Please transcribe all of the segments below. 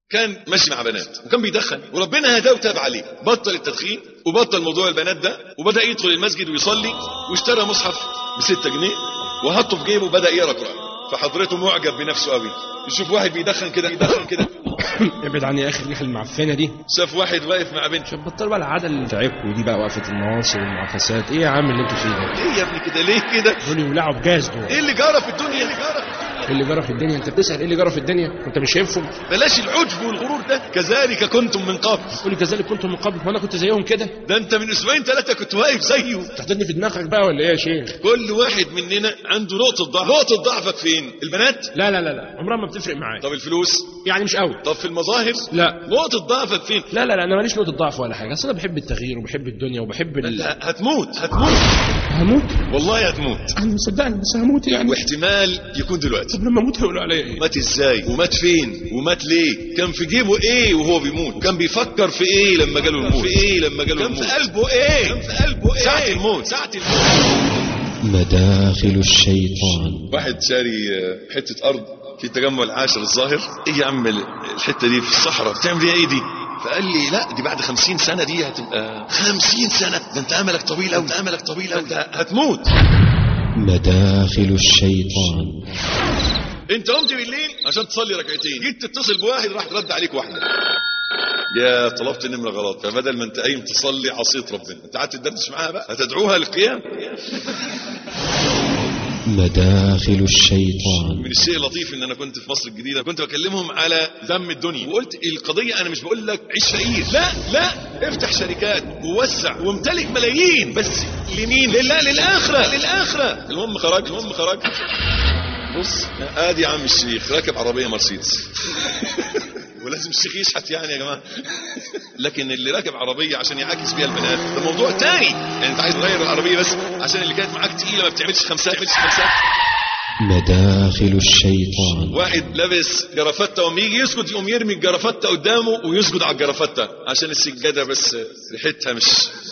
كان ماشي مع بنات وكان بيدخن وربنا هداه وتاب عليه بطل التدخين وبطل موضوع البنات ده وبدا يدخل المسجد ويصلي واشترى مصحف ب 6 جنيه وحطه في جيبه وبدا يقرا قران فحضرته معجب بنفسه قوي يشوف واحد بيدخن كده بيدخن كده ابعد عني يا اخي الريحه المعفنه دي شاف واحد واقف مع بنت عشان بطل بقى العاده اللي تعبكم دي بقى وقفه النواصي والمعاكسات ايه يا عم اللي انتوا فيه ده ليه يا ابني كده ليه كده دول يولعوا بجاز دول ايه اللي جرى في الدنيا اللي جرى ايه اللي جرى في الدنيا انت بتسال ايه اللي جرى في الدنيا انت مش شايفهم بلاش العجب والغرور ده كذلك كنتم من قبل قول لي كذلك كنتم من قبل وانا كنت زيهم كده ده انت من اسبوعين ثلاثه كنت واقف زيه تحطني في دماغك بقى ولا ايه يا شيخ كل واحد مننا عنده نقطه ضعف نقطه ضعفك فين البنات لا لا لا لا عمرها ما بتفرق معايا طب الفلوس يعني مش قوي طب في المظاهر لا نقطه ضعفك فين لا لا لا انا ماليش نقطه ضعف ولا حاجه اصل انا بحب التغيير وبحب الدنيا وبحب ال... لا هتموت هتموت هموت والله هتموت انا مصدقني بس هموت يعني واحتمال يكون دلوقتي طب لما اموت هيقولوا عليا ايه مات ازاي ومات فين ومات ليه كان في جيبه ايه وهو بيموت وكان بيفكر في ايه لما جاله الموت في ايه لما جاله الموت كان في قلبه ايه كان في قلبه ايه ساعة الموت ساعة الموت مداخل الشيطان واحد شاري آه، حتة ارض في التجمع العاشر الظاهر ايه يا عم الحتة دي في الصحراء بتعمل فيها ايه دي فقال لي لا دي بعد خمسين سنة دي هتبقى خمسين سنة ده انت املك طويل اوي انت املك طويل اوي ده هتموت مداخل الشيطان انت قمت بالليل عشان تصلي ركعتين جيت تتصل بواحد راح رد عليك واحده يا طلبت النمره غلط فبدل ما انت قايم تصلي عصيت ربنا انت قعدت تدردش معاها بقى هتدعوها للقيام مداخل الشيطان من الشيء اللطيف ان انا كنت في مصر الجديده كنت بكلمهم على ذم الدنيا وقلت القضيه انا مش بقول لك عيش فقير لا لا افتح شركات ووسع وامتلك ملايين بس لمين لله للاخره للاخره المهم خرج المهم خرج بص ادي يا عم الشيخ راكب عربيه مرسيدس ولازم الشيخ يشحت يعني يا جماعه لكن اللي راكب عربيه عشان يعاكس بيها البنات ده موضوع تاني يعني انت عايز تغير العربيه بس عشان اللي كانت معاك تقيله ما بتعملش خمسات ما بتعملش خمسات مداخل الشيطان واحد لابس جرافته وما يجي يسجد يقوم يرمي الجرافته قدامه ويسجد على الجرافته عشان السجاده بس ريحتها مش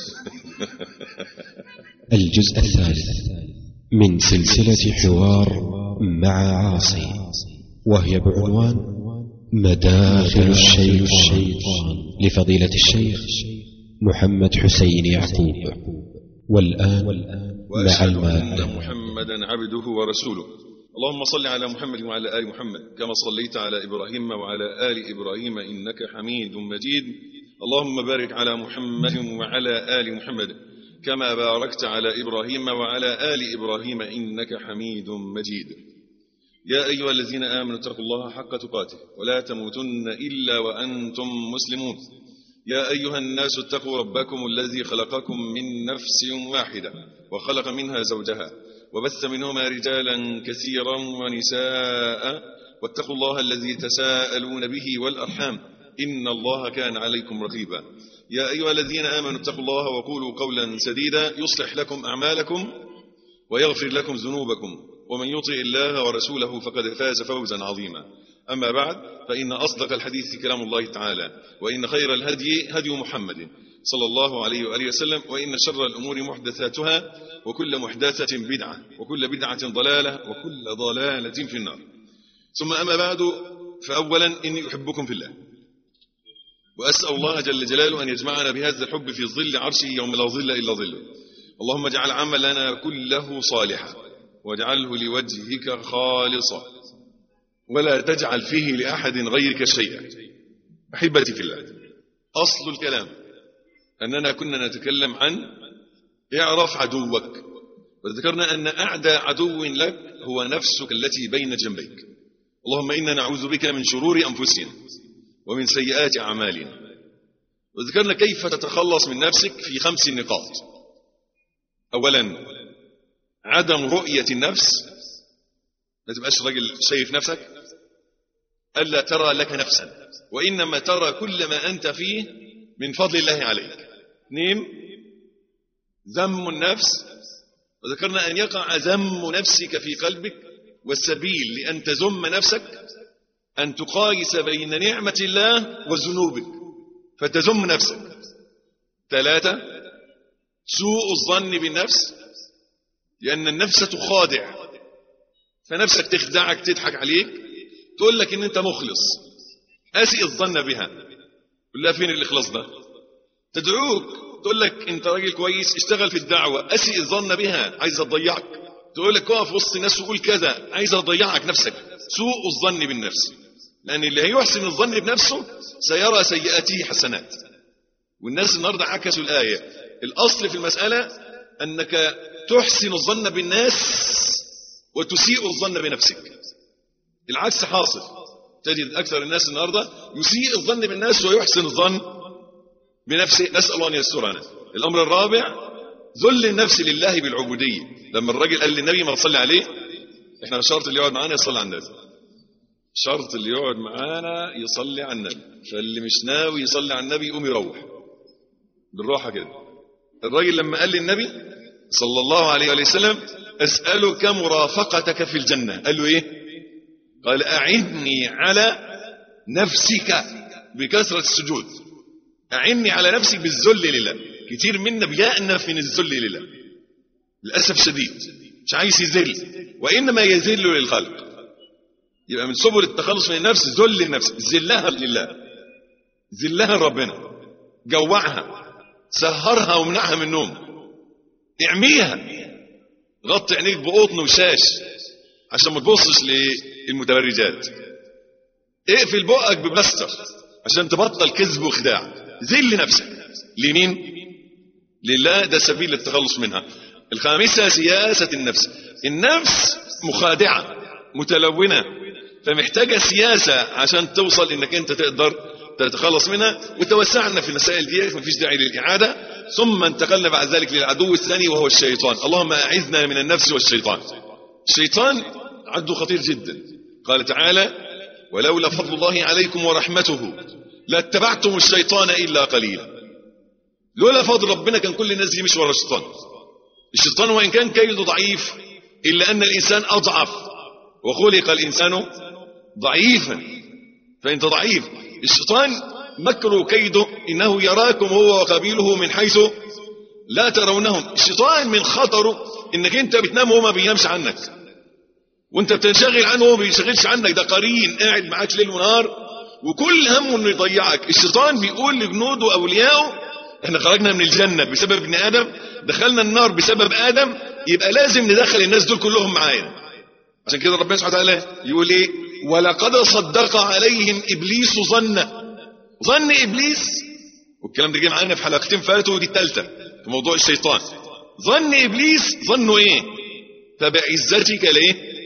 الجزء الثالث من سلسلة حوار مع عاصي وهي بعنوان مداخل الشيطان لفضيلة الشيخ محمد حسين يعقوب والآن مع واشهد ان المادة محمدا عبده ورسوله اللهم صل على محمد وعلى ال محمد كما صليت على ابراهيم وعلى ال ابراهيم انك حميد مجيد اللهم بارك على محمد وعلى ال محمد كما باركت على ابراهيم وعلى ال ابراهيم انك حميد مجيد يا ايها الذين امنوا اتقوا الله حق تقاته ولا تموتن الا وانتم مسلمون يا أيها الناس اتقوا ربكم الذي خلقكم من نفس واحدة وخلق منها زوجها وبث منهما رجالا كثيرا ونساء واتقوا الله الذي تساءلون به والأرحام إن الله كان عليكم رقيبا يا أيها الذين آمنوا اتقوا الله وقولوا قولا سديدا يصلح لكم أعمالكم ويغفر لكم ذنوبكم ومن يطع الله ورسوله فقد فاز فوزا عظيما أما بعد فإن أصدق الحديث كلام الله تعالى وإن خير الهدي هدي محمد صلى الله عليه وآله وسلم وإن شر الأمور محدثاتها وكل محدثة بدعة وكل بدعة ضلالة وكل ضلالة في النار ثم أما بعد فأولا إني أحبكم في الله وأسأل الله جل جلاله أن يجمعنا بهذا الحب في ظل عرشه يوم لا ظل إلا ظله اللهم اجعل عملنا كله صالحا واجعله لوجهك خالصا ولا تجعل فيه لأحد غيرك شيئا أحبتي في الله أصل الكلام أننا كنا نتكلم عن اعرف عدوك وذكرنا أن أعدى عدو لك هو نفسك التي بين جنبيك اللهم إنا نعوذ بك من شرور أنفسنا ومن سيئات أعمالنا وذكرنا كيف تتخلص من نفسك في خمس نقاط أولا عدم رؤية النفس ما تبقاش راجل شايف نفسك ألا ترى لك نفسا وإنما ترى كل ما أنت فيه من فضل الله عليك اثنين ذم النفس وذكرنا أن يقع ذم نفسك في قلبك والسبيل لأن تذم نفسك أن تقايس بين نعمة الله وذنوبك فتذم نفسك ثلاثة سوء الظن بالنفس لأن النفس تخادع فنفسك تخدعك تضحك عليك تقول لك ان انت مخلص اسئ الظن بها قل لها فين الاخلاص ده تدعوك تقول لك انت راجل كويس اشتغل في الدعوه اسئ الظن بها عايزه تضيعك تقول لك اقف وسط الناس وقول كذا عايزه تضيعك نفسك سوء الظن بالنفس لان اللي هيحسن الظن بنفسه سيرى سيئاته حسنات والناس النهارده عكسوا الايه الاصل في المساله انك تحسن الظن بالناس وتسيء الظن بنفسك العكس حاصل تجد اكثر الناس النهارده يسيء الظن بالناس ويحسن الظن بنفسه نسال الله ان يسترنا الامر الرابع ذل النفس لله بالعبوديه لما الراجل قال للنبي ما تصلي عليه احنا شرط اللي يقعد معانا يصلي على النبي شرط اللي يقعد معانا يصلي على النبي فاللي مش ناوي يصلي على النبي يقوم يروح بالراحه كده الراجل لما قال للنبي صلى الله عليه وسلم اسالك مرافقتك في الجنه قال له ايه قال اعني على نفسك بكثره السجود اعني على نفسك بالذل لله كتير منا بيأنف من الذل لله للاسف شديد مش عايز يذل وانما يذل للخلق يبقى من سبل التخلص من النفس ذل النفس ذلها لله ذلها لربنا جوعها سهرها ومنعها من النوم اعميها غطي عينيك بقطن وشاش عشان ما تبصش للمتبرجات اقفل بقك ببلاستر عشان تبطل كذب وخداع ذل نفسك لمين لله ده سبيل التخلص منها الخامسة سياسة النفس النفس مخادعة متلونة فمحتاجة سياسة عشان توصل انك انت تقدر تتخلص منها وتوسعنا في المسائل دي مفيش داعي للإعادة ثم انتقلنا بعد ذلك للعدو الثاني وهو الشيطان اللهم أعذنا من النفس والشيطان الشيطان عدو خطير جدا قال تعالى ولولا فضل الله عليكم ورحمته لاتبعتم الشيطان إلا قليلا لولا فضل ربنا كان كل الناس يمشي ورا الشيطان الشيطان وإن كان كيده ضعيف إلا أن الإنسان أضعف وخلق الإنسان ضعيفا فأنت ضعيف الشيطان مكره كيده إنه يراكم هو وقبيله من حيث لا ترونهم الشيطان من خطره إنك أنت بتنام وهو ما بينامش عنك وانت بتنشغل عنه وهو ما بيشغلش عنك ده قرين قاعد معاك ليل ونهار وكل همه انه يضيعك الشيطان بيقول لجنوده واوليائه احنا خرجنا من الجنه بسبب ابن ادم دخلنا النار بسبب ادم يبقى لازم ندخل الناس دول كلهم معانا عشان كده ربنا سبحانه وتعالى يقول ايه ولقد صدق عليهم ابليس ظن ظن ابليس والكلام ده جه معانا في حلقتين فاتوا ودي الثالثه في موضوع الشيطان ظن ابليس ظنوا ايه فبعزتك ليه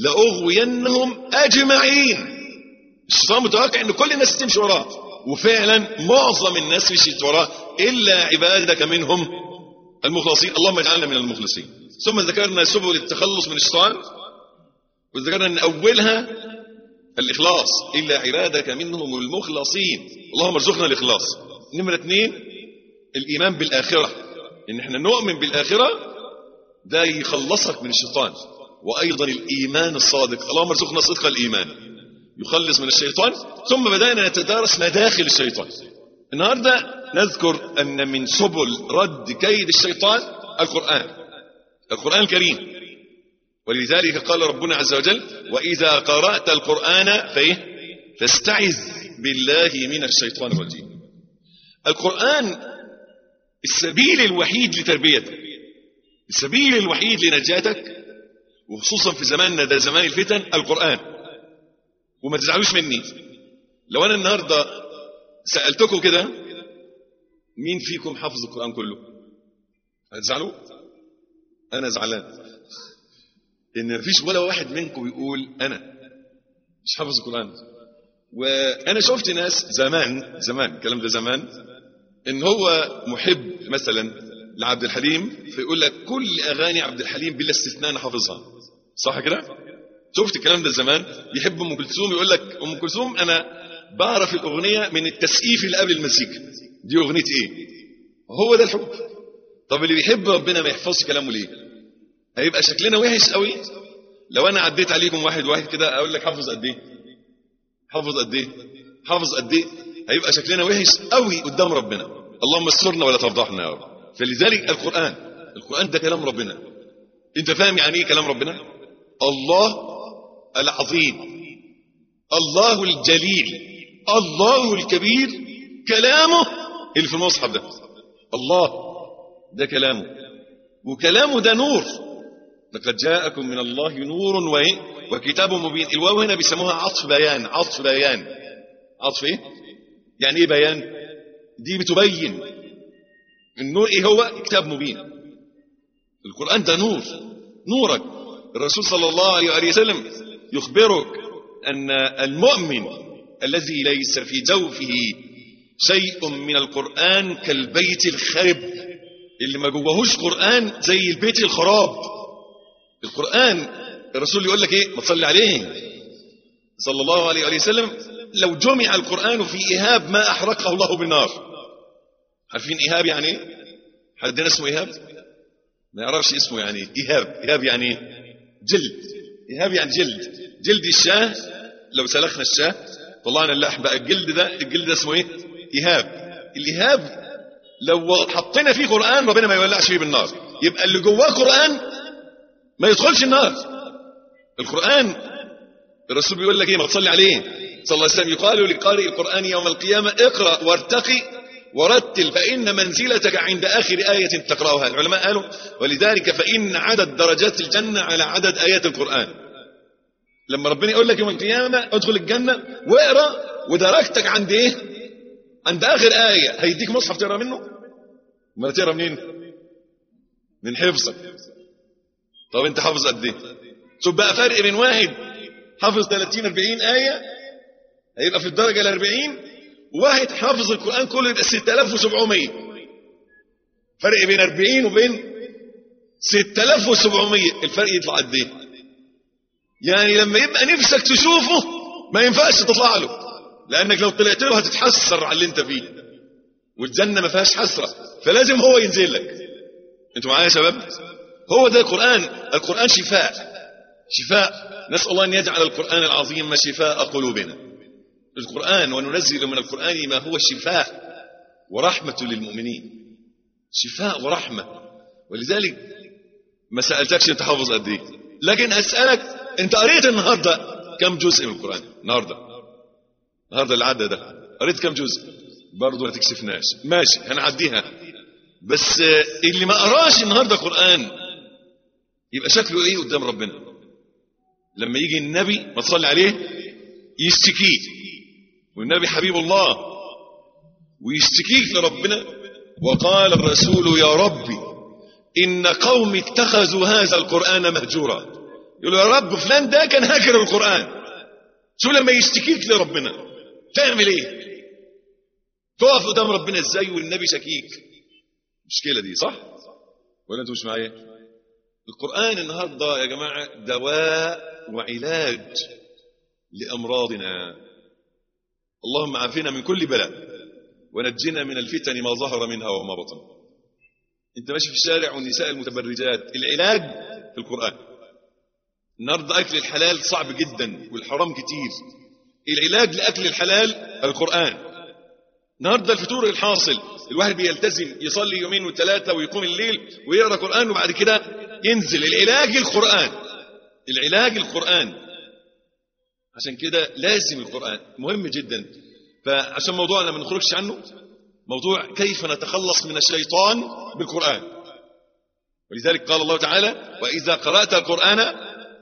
لاغوينهم اجمعين الشيطان متوقع ان كل الناس تمشي وراه وفعلا معظم الناس مشيت وراه الا عبادك منهم المخلصين اللهم اجعلنا من المخلصين ثم ذكرنا سبل التخلص من الشيطان وذكرنا ان اولها الاخلاص الا عبادك منهم المخلصين اللهم ارزقنا الاخلاص نمره اثنين الايمان بالاخره ان احنا نؤمن بالاخره ده يخلصك من الشيطان وايضا الايمان الصادق اللهم ارزقنا صدق الايمان يخلص من الشيطان ثم بدأنا نتدارس مداخل الشيطان النهاردة نذكر أن من سبل رد كيد الشيطان القرآن القرآن الكريم ولذلك قال ربنا عز وجل وإذا قرأت القرآن فإيه فاستعذ بالله من الشيطان الرجيم القرآن السبيل الوحيد لتربيتك السبيل الوحيد لنجاتك وخصوصا في زماننا ده زمان الفتن القرآن وما تزعلوش مني لو انا النهارده سالتكم كده مين فيكم حافظ القران كله هتزعلوا انا زعلان ان مفيش ولا واحد منكم يقول انا مش حافظ القران وانا شفت ناس زمان زمان الكلام ده زمان ان هو محب مثلا لعبد الحليم فيقول لك كل اغاني عبد الحليم بلا استثناء انا حافظها صح كده شفت الكلام ده زمان يحب ام كلثوم يقول لك ام كلثوم انا بعرف الاغنيه من التسقيف اللي قبل المزيكا دي اغنيه ايه هو ده الحب طب اللي بيحب ربنا ما يحفظش كلامه ليه هيبقى شكلنا وحش قوي لو انا عديت عليكم واحد واحد كده اقول لك حافظ قد ايه حافظ قد ايه حافظ قد ايه هيبقى شكلنا وحش قوي قدام ربنا اللهم استرنا ولا تفضحنا يا رب فلذلك القران القران ده كلام ربنا انت فاهم يعني ايه كلام ربنا الله العظيم الله الجليل الله الكبير كلامه اللي في المصحف ده الله ده كلامه وكلامه ده نور لقد جاءكم من الله نور وإيه؟ وكتاب مبين الواو هنا بيسموها عطف بيان عطف بيان عطف ايه يعني ايه بيان دي بتبين النور ايه هو كتاب مبين القرآن ده نور نورك الرسول صلى الله عليه وآله وسلم يخبرك أن المؤمن الذي ليس في جوفه شيء من القرآن كالبيت الخرب اللي ما جواهوش قرآن زي البيت الخراب القرآن الرسول يقول لك ايه ما تصلي عليه صلى الله عليه وآله وسلم لو جمع القرآن في إيهاب ما أحرقه الله بالنار عارفين إيهاب يعني ايه حدنا اسمه إيهاب ما يعرفش اسمه يعني ايه إيهاب إيهاب يعني ايه جلد إيهاب يعني جلد جلد الشاه لو سلخنا الشاه طلعنا اللحم بقى الجلد ده الجلد ده اسمه ايه إيهاب الإيهاب لو حطينا فيه قرآن ربنا ما يولعش فيه بالنار يبقى اللي جواه قرآن ما يدخلش النار القرآن الرسول بيقول لك ايه ما تصلي عليه صلى الله عليه وسلم يقال لقارئ القرآن يوم القيامة اقرأ وارتقي ورتل فإن منزلتك عند آخر آية تقرأها العلماء قالوا ولذلك فإن عدد درجات الجنة على عدد آيات القرآن لما ربنا يقول لك يوم القيامة ادخل الجنة واقرأ ودرجتك عند ايه عند آخر آية هيديك مصحف تقرأ منه ما تقرأ منين من حفظك طب انت حافظ قد ايه شوف بقى فرق بين واحد حافظ 30 40 آية هيبقى في الدرجة ال 40 وواحد حافظ القرآن كله يبقى 6700 فرق بين 40 وبين 6700 الفرق يطلع قد ايه يعني لما يبقى نفسك تشوفه ما ينفعش تطلع له لانك لو طلعت له هتتحسر على اللي انت فيه والجنه ما فيهاش حسره فلازم هو ينزل لك انتوا معايا يا شباب هو ده القران القران شفاء شفاء نسال الله ان يجعل القران العظيم شفاء قلوبنا القران وننزل من القران ما هو شفاء ورحمه للمؤمنين شفاء ورحمه ولذلك ما سالتكش انت حافظ قد ايه لكن اسالك انت قريت النهارده كم جزء من القران النهارده النهارده اللي عدى ده قريت كم جزء برضه ما تكسفناش ماشي هنعديها بس اللي ما قراش النهارده قران يبقى شكله ايه قدام ربنا لما يجي النبي ما تصلي عليه يشتكيه والنبي حبيب الله ويشتكيك لربنا وقال الرسول يا ربي إن قوم اتخذوا هذا القرآن مهجورا يقول يا رب فلان ده كان هاجر القرآن شو لما يشتكيك لربنا تعمل ايه تقف قدام ربنا ازاي والنبي شكيك المشكلة دي صح ولا انتوا مش معايا القرآن النهاردة يا جماعة دواء وعلاج لأمراضنا اللهم عافنا من كل بلاء ونجنا من الفتن ما ظهر منها وما بطن انت ماشي في الشارع والنساء المتبرجات العلاج في القرآن النهارده اكل الحلال صعب جدا والحرام كتير العلاج لاكل الحلال القرآن النهارده الفطور الحاصل الواحد بيلتزم يصلي يومين وثلاثة ويقوم الليل ويقرا قرآن وبعد كده ينزل العلاج القرآن العلاج القرآن عشان كده لازم القرآن مهم جدا فعشان موضوعنا ما نخرجش عنه موضوع كيف نتخلص من الشيطان بالقرآن ولذلك قال الله تعالى وإذا قرأت القرآن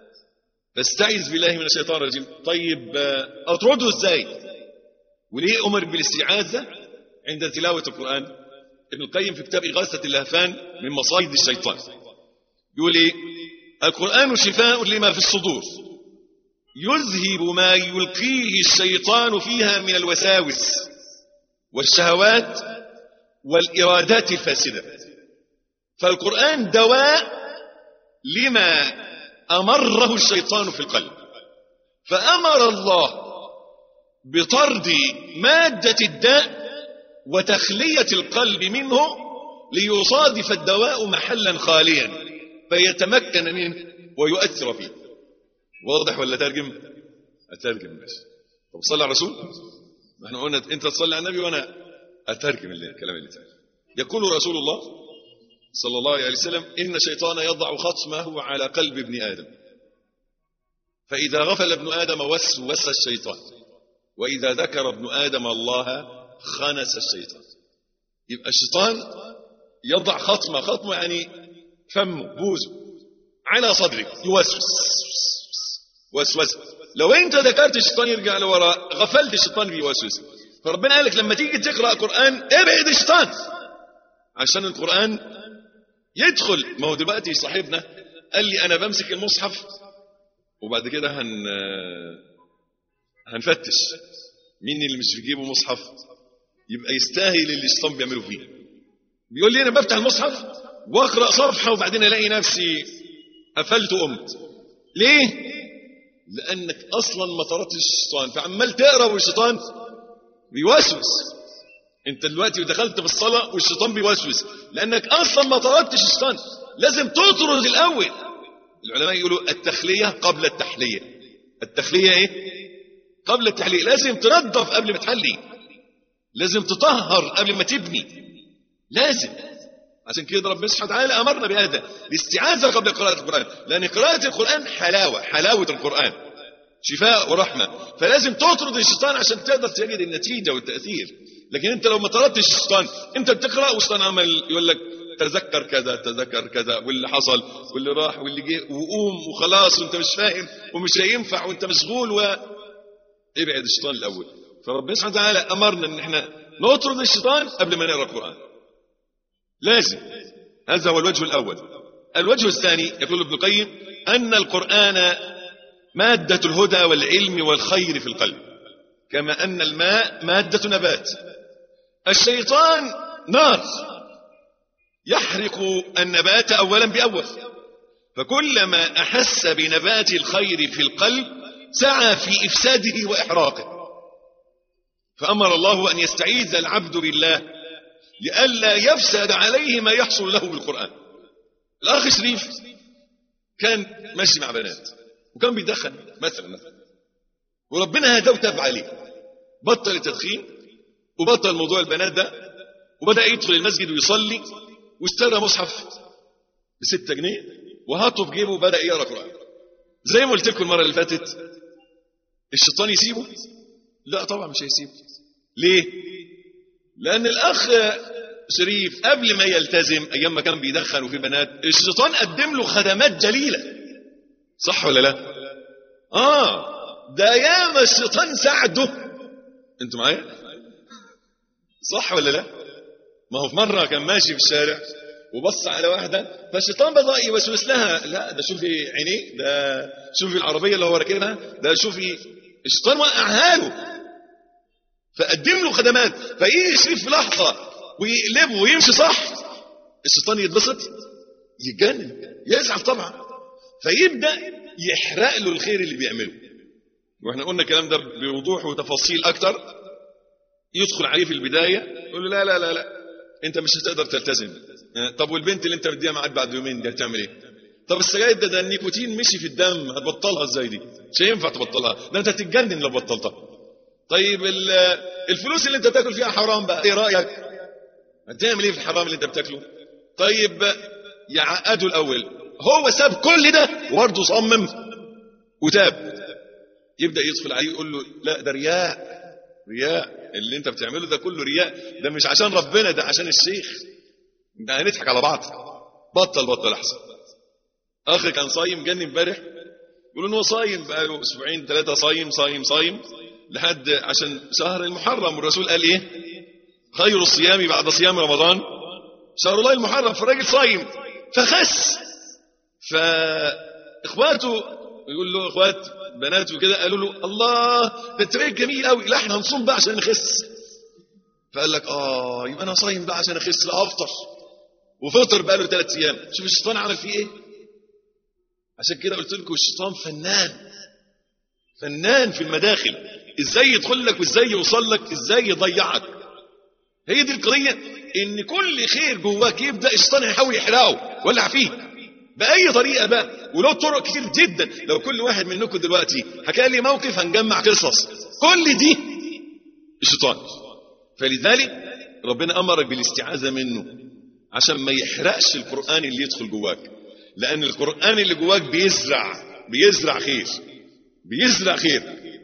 فاستعذ بالله من الشيطان الرجيم طيب أطرده ازاي وليه أمر بالاستعاذة عند تلاوة القرآن ابن القيم في كتاب إغاثة اللهفان من مصايد الشيطان يقول إيه القرآن شفاء لما في الصدور يذهب ما يلقيه الشيطان فيها من الوساوس والشهوات والإرادات الفاسدة فالقرآن دواء لما أمره الشيطان في القلب فأمر الله بطرد مادة الداء وتخلية القلب منه ليصادف الدواء محلا خاليا فيتمكن منه ويؤثر فيه واضح ولا ترجم اترجم بس طب صلي على الرسول ما احنا قلنا انت تصلي على النبي وانا اترجم الكلام اللي اتقال يقول رسول الله صلى الله عليه وسلم ان الشيطان يضع خصمه على قلب ابن ادم فاذا غفل ابن ادم وسوس الشيطان وإذا ذكر ابن آدم الله خنس الشيطان يبقى الشيطان يضع خطمة خطمة يعني فمه بوزه على صدرك يوسوس وسوس لو انت ذكرت الشيطان يرجع لورا غفلت الشيطان بيوسوس فربنا قال لك لما تيجي تقرا قران ابعد الشيطان عشان القران يدخل ما هو دلوقتي صاحبنا قال لي انا بمسك المصحف وبعد كده هن هنفتش مين اللي مش في جيبه مصحف يبقى يستاهل اللي الشيطان بيعمله فيه بيقول لي انا بفتح المصحف واقرا صفحه وبعدين الاقي نفسي قفلت وقمت ليه لانك اصلا ما طردتش الشيطان فعمال تقرا والشيطان بيوسوس انت دلوقتي دخلت في الصلاه والشيطان بيوسوس لانك اصلا ما طردتش الشيطان لازم تطرد الاول العلماء يقولوا التخليه قبل التحليه التخليه ايه قبل التحليه لازم تنظف قبل ما تحلي لازم تطهر قبل ما تبني لازم عشان كده ربنا سبحانه وتعالى امرنا بهذا الاستعاذه قبل قراءه القران لان قراءه القران حلاوه حلاوه القران شفاء ورحمه فلازم تطرد الشيطان عشان تقدر تجد النتيجه والتاثير لكن انت لو ما طردتش الشيطان انت بتقرا والشيطان عمل يقول لك تذكر كذا تذكر كذا واللي حصل واللي راح واللي جه وقوم وخلاص وانت مش فاهم ومش هينفع وانت مشغول و ابعد الشيطان الاول فربنا سبحانه وتعالى امرنا ان احنا نطرد الشيطان قبل ما نقرا القران لازم هذا هو الوجه الأول الوجه الثاني يقول ابن القيم أن القرآن مادة الهدى والعلم والخير في القلب كما أن الماء مادة نبات الشيطان نار يحرق النبات أولا بأول فكلما أحس بنبات الخير في القلب سعى في إفساده وإحراقه فأمر الله أن يستعيذ العبد بالله لئلا يفسد عليه ما يحصل له بالقرآن الأخ شريف كان ماشي مع بنات وكان بيدخن مثلا مثلا وربنا هداه وتاب عليه بطل التدخين وبطل موضوع البنات ده وبدأ يدخل المسجد ويصلي واشترى مصحف بستة جنيه وهاته في جيبه وبدأ يقرأ قرآن زي ما قلت لكم المرة اللي فاتت الشيطان يسيبه لا طبعا مش هيسيبه ليه لأن الأخ شريف قبل ما يلتزم أيام ما كان بيدخن وفي بنات الشيطان قدم له خدمات جليلة صح ولا لا آه ده ياما الشيطان ساعده انتوا معايا صح ولا لا ما هو في مرة كان ماشي في الشارع وبص على واحدة فالشيطان بدأ يوسوس لها لا ده شوفي عينيه ده شوفي العربية اللي هو راكبها ده شوفي الشيطان وقعها له فقدم له خدمات فيجي شريف في لحظة ويقلبه ويمشي صح الشيطان يتبسط يتجنن يزعل طبعا فيبدأ يحرق له الخير اللي بيعمله واحنا قلنا الكلام ده بوضوح وتفاصيل اكتر يدخل عليه في البداية يقول له لا لا لا لا انت مش هتقدر تلتزم طب والبنت اللي انت مديها معاك بعد يومين دي هتعمل ايه طب السجاير ده ده النيكوتين مشي في الدم هتبطلها ازاي دي مش هينفع تبطلها ده انت هتتجنن لو بطلتها طيب الفلوس اللي انت تاكل فيها حرام بقى ايه رايك هتعمل ايه في الحرام اللي انت بتاكله طيب يعقده الاول هو ساب كل ده وبرضه صمم وتاب يبدا يدخل عليه يقول له لا ده رياء رياء اللي انت بتعمله ده كله رياء ده مش عشان ربنا ده عشان الشيخ ده هنضحك على بعض بطل بطل احسن اخ كان صايم جاني امبارح يقول ان هو صايم بقاله اسبوعين ثلاثه صايم صايم صايم لحد عشان شهر المحرم والرسول قال ايه خير الصيام بعد صيام رمضان شهر الله المحرم فالراجل صايم فخس فاخواته يقول له اخوات بناته كده قالوا له الله ده انت بقيت جميل قوي لا احنا هنصوم بقى عشان نخس فقال لك اه يبقى انا صايم بقى عشان اخس لا افطر وفطر بقى له ثلاث ايام شوف الشيطان عمل فيه ايه عشان كده قلت لكم الشيطان فنان فنان في المداخل ازاي يدخل لك وازاي يوصل لك ازاي يضيعك هي دي القضيه ان كل خير جواك يبدا الشيطان يحاول يحرقه ولع فيه باي طريقه بقى ولو طرق كتير جدا لو كل واحد منكم دلوقتي حكى لي موقف هنجمع قصص كل دي الشيطان فلذلك ربنا امرك بالاستعاذه منه عشان ما يحرقش القران اللي يدخل جواك لان القران اللي جواك بيزرع بيزرع خير بيزرع خير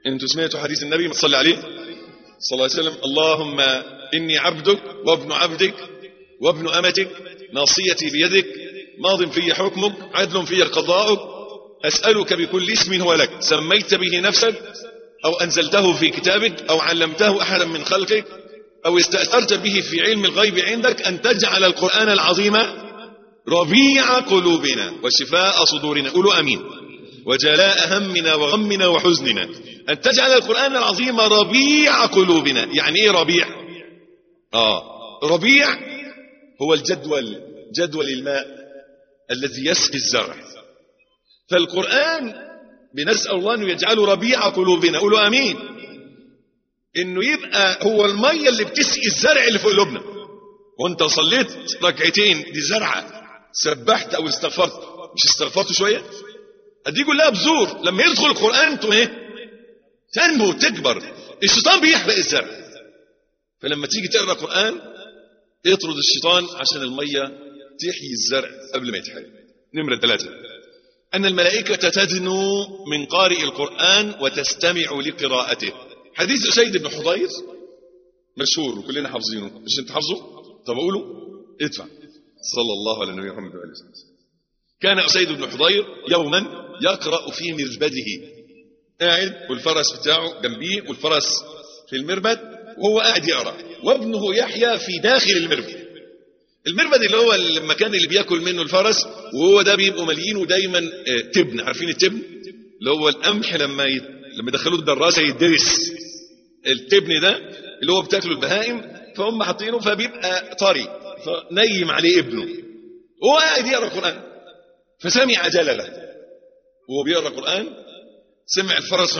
انتوا سمعتوا حديث النبي صلى عليه صلى الله عليه وسلم اللهم إني عبدك وابن عبدك وابن أمتك ناصيتي بيدك ماض في حكمك عدل في قضاؤك أسألك بكل اسم هو لك سميت به نفسك أو أنزلته في كتابك أو علمته أحدا من خلقك أو استأثرت به في علم الغيب عندك أن تجعل القرآن العظيم ربيع قلوبنا وشفاء صدورنا قولوا أمين وجلاء همنا وغمنا وحزننا أن تجعل القرآن العظيم ربيع قلوبنا يعني إيه ربيع آه ربيع هو الجدول جدول الماء الذي يسقي الزرع فالقرآن بنسأل الله أنه يجعله ربيع قلوبنا قولوا أمين انه يبقى هو الميه اللي بتسقي الزرع اللي في قلوبنا وانت صليت ركعتين دي زرعه سبحت او استغفرت مش استغفرت شويه دي كلها بذور لما يدخل القران انتوا ايه تنمو وتكبر الشيطان بيحرق الزرع فلما تيجي تقرا قران اطرد الشيطان عشان الميه تحيي الزرع قبل ما يتحرق نمره ثلاثه ان الملائكه تدنو من قارئ القران وتستمع لقراءته حديث أسيد بن حضير مشهور وكلنا حافظينه مش انت حافظه طب اقوله ادفع صلى الله على النبي محمد وعلى وسلم كان أسيد بن حضير يوما يقرأ في مربده قاعد والفرس بتاعه جنبيه والفرس في المربد وهو قاعد يقرأ وابنه يحيى في داخل المربد المربد اللي هو المكان اللي بياكل منه الفرس وهو ده بيبقوا مليينه دايما تبن عارفين التبن اللي هو القمح لما يت... لما يدخلوه الدراسه يدرس التبن ده اللي هو بتاكله البهائم فهم حاطينه فبيبقى طري فنيم عليه ابنه وهو قاعد يقرا القران فسمع جلله وهو بيقرا القران سمع الفرس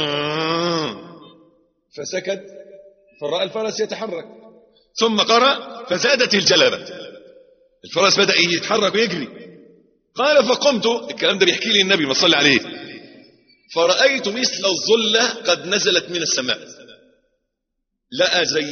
فسكت فراى الفرس يتحرك ثم قرا فزادت الجلبه الفرس بدا يتحرك ويجري قال فقمت الكلام ده بيحكي لي النبي ما صلى عليه فرأيت مثل الظلة قد نزلت من السماء لقى زي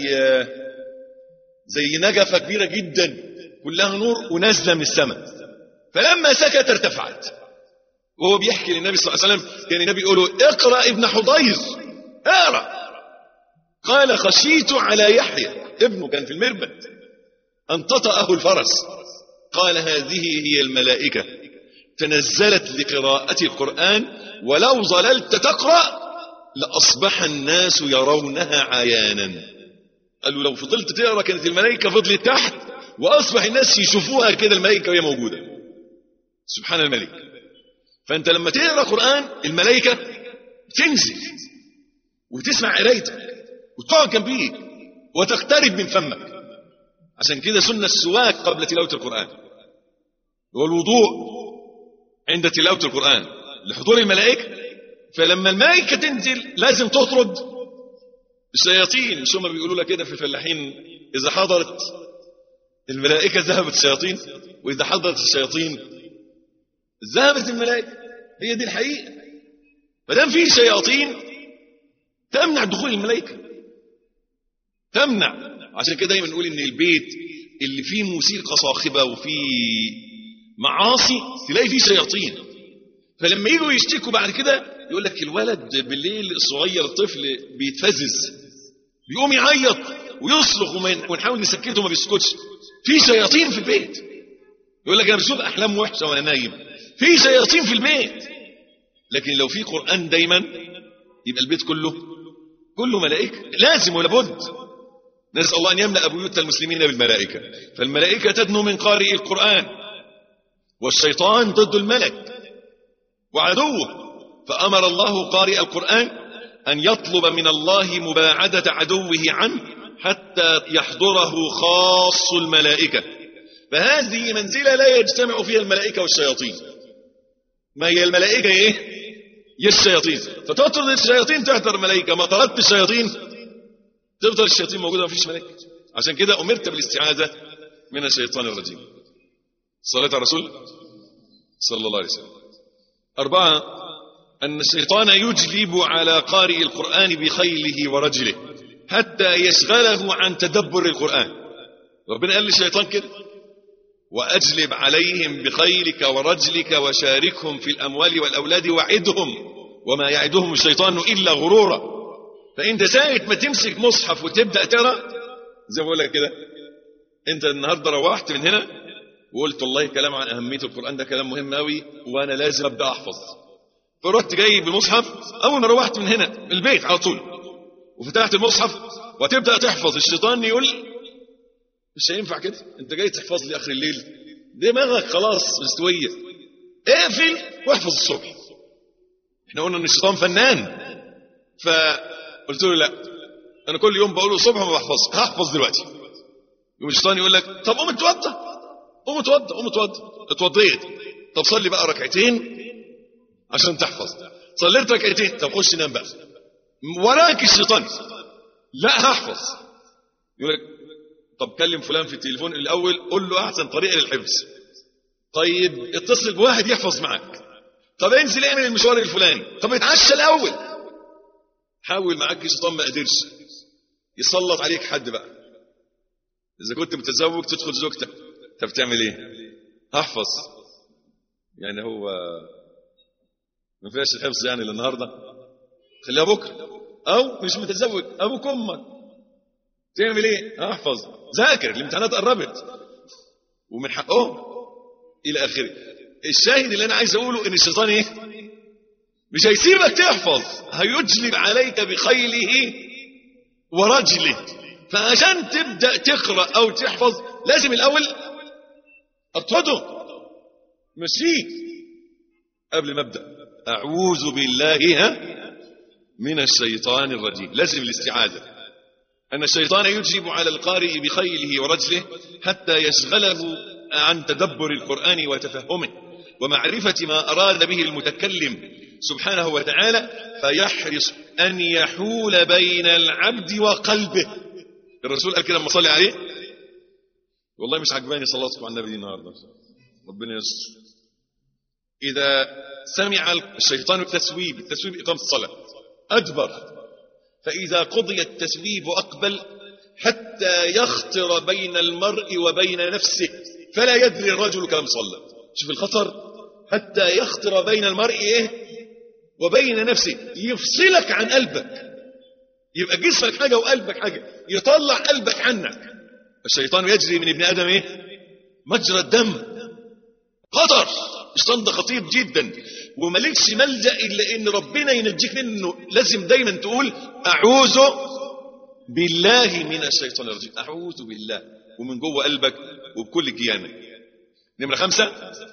زي نجفة كبيرة جدا كلها نور ونازلة من السماء فلما سكت ارتفعت وهو بيحكي للنبي صلى الله عليه وسلم كان النبي يقول له اقرأ ابن حضير اقرأ قال خشيت على يحيى ابنه كان في المربد أن تطأه الفرس قال هذه هي الملائكة تنزلت لقراءة القرآن ولو ظللت تقرأ لأصبح الناس يرونها عيانا قالوا لو فضلت تقرأ كانت الملائكة فضلت تحت وأصبح الناس يشوفوها كده الملائكة وهي موجودة سبحان الملك فأنت لما تقرأ قرآن الملائكة تنزل وتسمع قرايتك وتقعد جنبيك وتقترب من فمك عشان كده سنة السواك قبل تلاوة القرآن والوضوء عند تلاوة القرآن لحضور الملائكة فلما الملائكة تنزل لازم تطرد الشياطين مش هم بيقولوا لك كده في الفلاحين إذا حضرت الملائكة ذهبت الشياطين وإذا حضرت الشياطين ذهبت الملائكة هي دي الحقيقة ما دام في شياطين تمنع دخول الملائكة تمنع عشان كده دايما نقول ان البيت اللي فيه موسيقى صاخبة وفيه معاصي تلاقي فيه شياطين فلما يجوا يشتكوا بعد كده يقول لك الولد بالليل الصغير الطفل بيتفزز بيقوم يعيط ويصرخ ونحاول نسكته ما بيسكتش في شياطين في البيت يقول لك انا بشوف احلام وحشه وانا نايم في شياطين في البيت لكن لو في قران دايما يبقى البيت كله كله ملائكه لازم ولا بد نسال الله ان يملا بيوت المسلمين بالملائكه فالملائكه تدنو من قارئ القران والشيطان ضد الملك وعدوه فأمر الله قارئ القرآن أن يطلب من الله مباعدة عدوه عنه حتى يحضره خاص الملائكة فهذه منزلة لا يجتمع فيها الملائكة والشياطين ما هي الملائكة ايه هي الشياطين فتطرد الشياطين تحضر الملائكة ما طردت الشياطين تفضل الشياطين موجودة ما فيش ملائكة عشان كده أمرت بالاستعاذة من الشيطان الرجيم صلاة الرسول صلى الله عليه وسلم أربعة أن الشيطان يجلب على قارئ القرآن بخيله ورجله حتى يشغله عن تدبر القرآن ربنا قال للشيطان كده وأجلب عليهم بخيلك ورجلك وشاركهم في الأموال والأولاد وعدهم وما يعدهم الشيطان إلا غرورا فانت ساعه ما تمسك مصحف وتبدا تقرا زي ما بقول لك كده انت النهارده روحت من هنا وقلت والله كلام عن اهميه القران ده كلام مهم قوي وانا لازم ابدا احفظ فرحت جاي بالمصحف اول ما روحت من هنا من البيت على طول وفتحت المصحف وتبدا تحفظ الشيطان يقول مش هينفع كده انت جاي تحفظ لي اخر الليل دماغك خلاص مستويه اقفل واحفظ الصبح احنا قلنا ان الشيطان فنان فقلت له لا انا كل يوم بقول الصبح ما بحفظش هحفظ دلوقتي يوم الشيطان يقول لك طب قوم اتوضى قوم اتوضى قوم اتوضى اتوضيت طب صلي بقى ركعتين عشان تحفظ صليت ركعتين طب خش نام بقى وراك الشيطان لا هحفظ يقول لك طب كلم فلان في التليفون الاول قول له احسن طريقه للحفظ طيب اتصل بواحد يحفظ معاك طب انزل اعمل المشوار الفلاني طب اتعشى الاول حاول معاك الشيطان ما قدرش يسلط عليك حد بقى اذا كنت متزوج تدخل زوجتك طب تعمل ايه احفظ يعني هو ما فيهاش الحفظ يعني للنهارده خليها بكره او مش متزوج ابوك امك تعمل ايه احفظ ذاكر الامتحانات قربت ومن حقهم الى اخره الشاهد اللي انا عايز اقوله ان الشيطان ايه مش هيسيبك تحفظ هيجلب عليك بخيله ورجله فعشان تبدا تقرا او تحفظ لازم الاول اطرده مشيه قبل ما ابدا اعوذ بالله ها من الشيطان الرجيم لازم الاستعاذه أن الشيطان يجلب على القارئ بخيله ورجله حتى يشغله عن تدبر القرآن وتفهمه ومعرفة ما أراد به المتكلم سبحانه وتعالى فيحرص أن يحول بين العبد وقلبه الرسول قال كده لما صلي عليه والله مش عجباني صلاتكم على النبي النهارده ربنا يستر إذا سمع الشيطان التسويب التسويب إقامة الصلاة أدبر فإذا قضي التسويب أقبل حتى يخطر بين المرء وبين نفسه فلا يدري الرجل كم صلى شوف الخطر حتى يخطر بين المرء إيه وبين نفسه يفصلك عن قلبك يبقى جسمك حاجة وقلبك حاجة يطلع قلبك عنك الشيطان يجري من ابن آدم إيه مجرى الدم خطر الشيطان ده خطير جدا وملكش ملجأ إلا إن ربنا ينجيك منه لازم دايما تقول أعوذ بالله من الشيطان الرجيم أعوذ بالله ومن جوه قلبك وبكل كيانك نمرة خمسة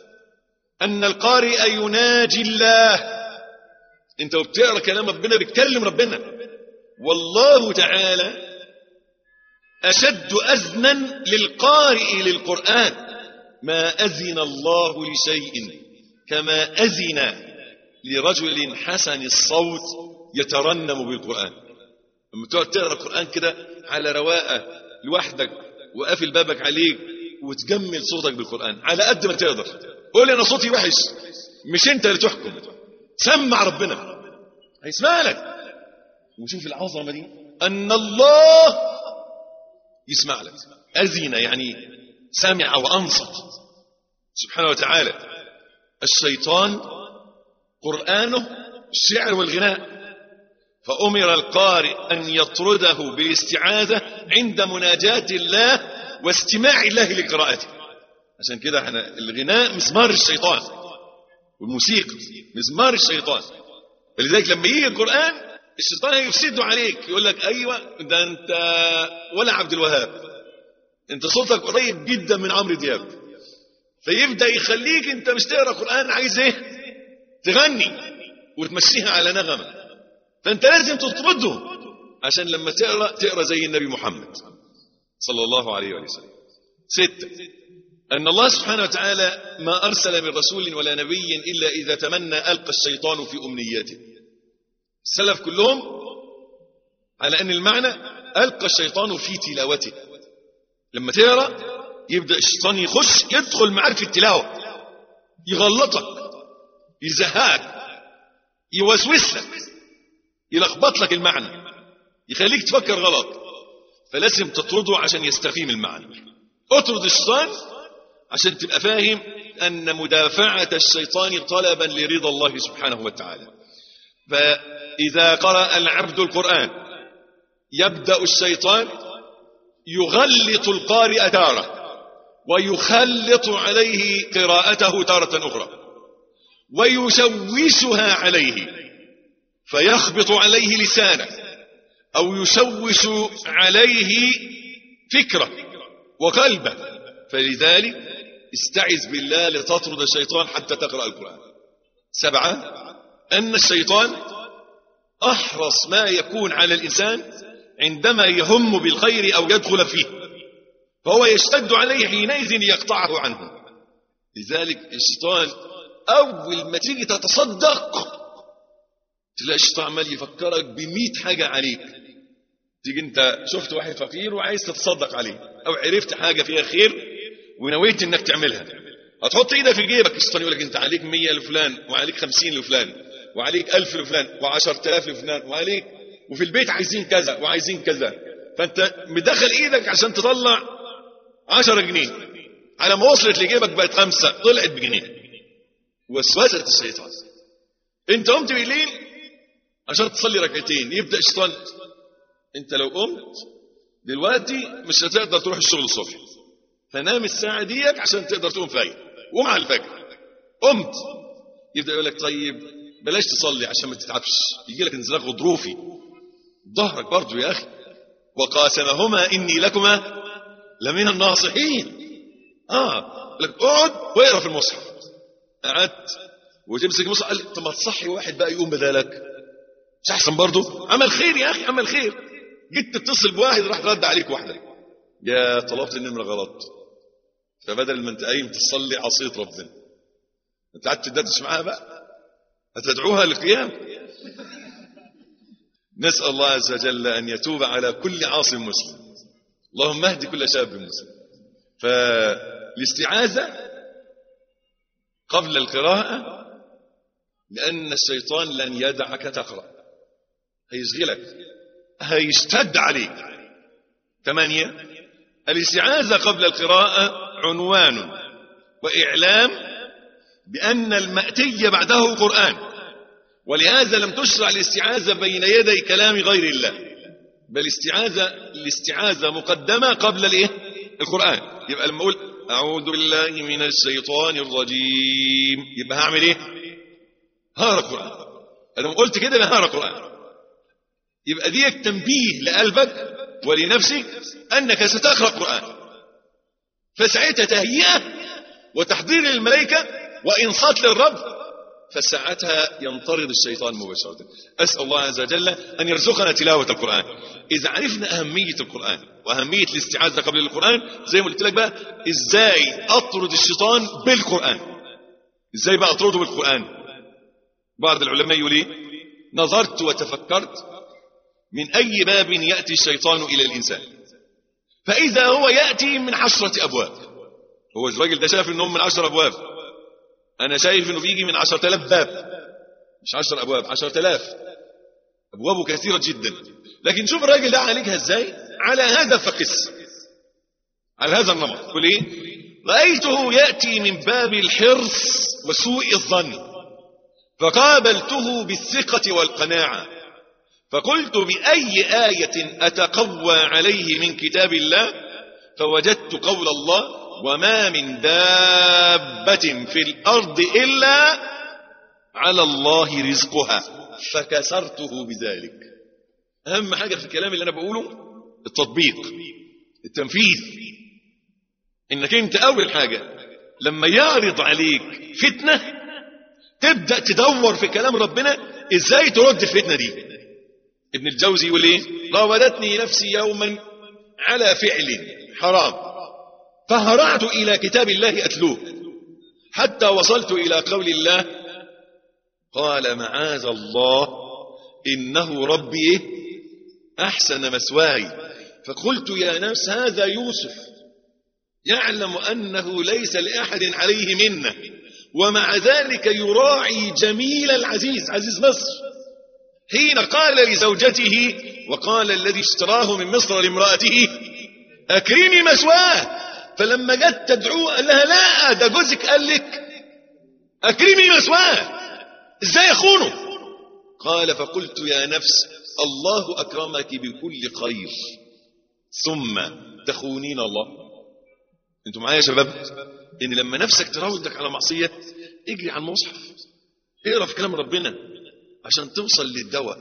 أن القارئ يناجي الله أنت وبتقرأ كلام ربنا بتكلم ربنا والله تعالى أشد أذنا للقارئ للقرآن ما أذن الله لشيء كما أذن لرجل حسن الصوت يترنم بالقرآن لما تقعد تقرا القرآن كده على رواقة لوحدك وقافل بابك عليك وتجمل صوتك بالقرآن على قد ما تقدر قول أنا صوتي وحش مش أنت اللي تحكم سمع ربنا هيسمع لك وشوف العظمة دي أن الله يسمع لك أذن يعني سمع وأنصت سبحانه وتعالى الشيطان قرآنه الشعر والغناء فأمر القارئ أن يطرده بالاستعاذة عند مناجاة الله واستماع الله لقراءته عشان كده احنا الغناء مسمار الشيطان والموسيقى مسمار الشيطان فلذلك لما يجي القرآن الشيطان هيفسده عليك يقول لك أيوة ده أنت ولا عبد الوهاب أنت صوتك قريب جدا من عمرو دياب فيبدأ يخليك أنت مش تقرأ قرآن عايز إيه تغني وتمشيها على نغمة فأنت لازم تطرده عشان لما تقرأ تقرأ زي النبي محمد صلى الله عليه وسلم ستة أن الله سبحانه وتعالى ما أرسل من رسول ولا نبي إلا إذا تمنى ألقى الشيطان في أمنياته السلف كلهم على أن المعنى ألقى الشيطان في تلاوته لما تقرأ يبدأ الشيطان يخش يدخل معاك في التلاوة يغلطك يزهقك يوسوس لك يلخبط لك المعنى يخليك تفكر غلط فلازم تطرده عشان يستفيم المعنى اطرد الشيطان عشان تبقى فاهم أن مدافعة الشيطان طلبا لرضا الله سبحانه وتعالى فإذا قرأ العبد القرآن يبدأ الشيطان يغلط القارئ تارة ويخلط عليه قراءته تارة أخرى ويشوشها عليه فيخبط عليه لسانه أو يشوش عليه فكرة وقلبه فلذلك استعذ بالله لتطرد الشيطان حتى تقرأ القرآن سبعة أن الشيطان أحرص ما يكون على الإنسان عندما يهم بالخير أو يدخل فيه فهو يشتد عليه حينئذ ليقطعه عنه لذلك الشيطان أول ما تيجي تتصدق تلاقي الشيطان عمال يفكرك بمئة حاجة عليك تيجي انت شفت واحد فقير وعايز تتصدق عليه او عرفت حاجة فيها خير ونويت انك تعملها هتحط ايدك في جيبك الشيطان يقول لك انت عليك 100 لفلان وعليك 50 لفلان وعليك 1000 لفلان و10000 لفلان وعليك وفي البيت عايزين كذا وعايزين كذا فانت مدخل ايدك عشان تطلع 10 جنيه على ما وصلت لجيبك بقت خمسة طلعت بجنيه وسوسة الشيطان انت قمت بالليل عشان تصلي ركعتين يبدأ الشيطان انت لو قمت دلوقتي مش هتقدر تروح الشغل الصبح فنام الساعة ديك عشان تقدر تقوم فايق قوم على الفجر قمت يبدأ يقول لك طيب بلاش تصلي عشان ما تتعبش يجي لك انزلاق غضروفي ظهرك برضو يا أخي وقاسمهما إني لكما لمن الناصحين آه لك اقعد واقرا في المصحف قعدت وتمسك المصحف قال لي طب ما تصحي واحد بقى يقوم بدالك مش احسن برضه عمل خير يا اخي عمل خير جيت تتصل بواحد راح رد عليك واحده يا طلبت النمره غلط فبدل ما انت قايم تصلي عصيت ربنا انت قعدت تدردش معاها بقى هتدعوها للقيام نسال الله عز وجل ان يتوب على كل عاص مسلم اللهم اهد كل شاب مسلم فالاستعاذه قبل القراءه لان الشيطان لن يدعك تقرا هيشغلك هيشتد عليك ثمانية الاستعاذة قبل القراءة عنوان وإعلام بأن المأتي بعده قرآن ولهذا لم تشرع الاستعاذة بين يدي كلام غير الله بل استعاذة الاستعاذة مقدمة قبل الايه القرآن يبقى لما أقول أعوذ بالله من الشيطان الرجيم يبقى هعمل ايه هقرا قرآن أنا قلت كده أنا هقرا قرآن يبقى ديك تنبيه لقلبك ولنفسك أنك ستقرأ قرآن فساعتها تهيئة وتحضير للملائكة وإنصات للرب فساعتها ينطرد الشيطان مباشرة أسأل الله عز وجل أن يرزقنا تلاوة القرآن إذا عرفنا أهمية القرآن وأهمية الاستعاذة قبل القرآن زي ما قلت لك بقى إزاي أطرد الشيطان بالقرآن إزاي بقى أطرده بالقرآن بعض العلماء يقول إيه نظرت وتفكرت من أي باب يأتي الشيطان إلى الإنسان فإذا هو يأتي من عشرة أبواب هو الراجل ده شايف أنهم من عشر أبواب أنا شايف أنه بيجي من عشرة آلاف باب مش عشر أبواب عشرة آلاف أبوابه كثيرة جدا لكن شوف الراجل ده عالجها إزاي على هذا فقس على هذا النمط قل إيه رأيته يأتي من باب الحرص وسوء الظن فقابلته بالثقة والقناعة فقلت بأي آية أتقوى عليه من كتاب الله فوجدت قول الله وما من دابة في الأرض إلا على الله رزقها فكسرته بذلك أهم حاجة في الكلام اللي أنا بقوله التطبيق التنفيذ إنك أنت أول حاجة لما يعرض عليك فتنة تبدأ تدور في كلام ربنا إزاي ترد الفتنة دي ابن الجوزي يقول ايه راودتني نفسي يوما على فعل حرام فهرعت الى كتاب الله اتلوه حتى وصلت الى قول الله قال معاذ الله انه ربي احسن مثواي فقلت يا نفس هذا يوسف يعلم انه ليس لاحد عليه منه ومع ذلك يراعي جميل العزيز عزيز مصر حين قال لزوجته وقال الذي اشتراه من مصر لامرأته أكرمي مثواه فلما جت تدعوه قال لها لا ده جوزك قال لك أكرمي مثواه ازاي يخونه قال فقلت يا نفس الله أكرمك بكل خير ثم تخونين الله انتوا معايا يا شباب ان لما نفسك تراودك على معصية اجري على المصحف اقرا في كلام ربنا عشان توصل للدواء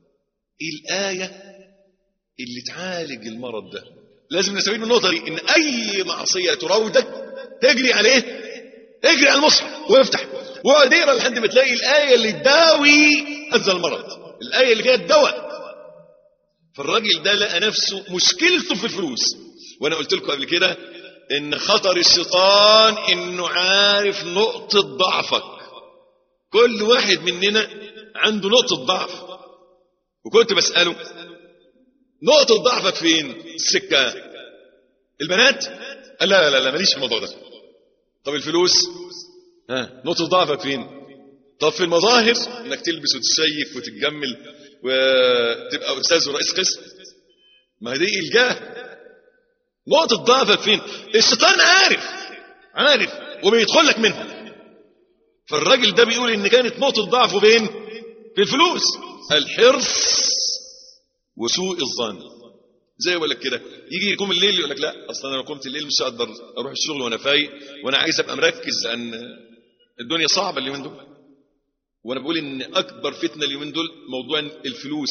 الآية اللي تعالج المرض ده لازم نستفيد من النقطة دي ان اي معصية تراودك تجري عليه اجري على المصحف وافتح واقعد اقرا لحد ما تلاقي الآية اللي تداوي هذا المرض الآية اللي فيها الدواء فالراجل ده لقى نفسه مشكلته في الفلوس وانا قلت لكم قبل كده ان خطر الشيطان انه عارف نقطة ضعفك كل واحد مننا عنده نقطة ضعف وكنت بسأله نقطة ضعفك فين السكة البنات قال لا لا لا ماليش في الموضوع ده طب الفلوس ها نقطة ضعفك فين طب في المظاهر انك تلبس وتشيك وتتجمل وتبقى استاذ ورئيس قسم ما هي دي الجاه نقطة ضعفك فين الشيطان عارف عارف وبيدخل لك منها فالراجل ده بيقول ان كانت نقطة ضعفه فين في الفلوس الحرص وسوء الظن زي ما لك كده يجي يقوم الليل يقول لك لا اصلا انا لو قمت الليل مش هقدر اروح الشغل وانا فايق وانا عايز ابقى مركز لان الدنيا صعبه اليومين دول وانا بقول ان اكبر فتنه اليومين دول موضوع الفلوس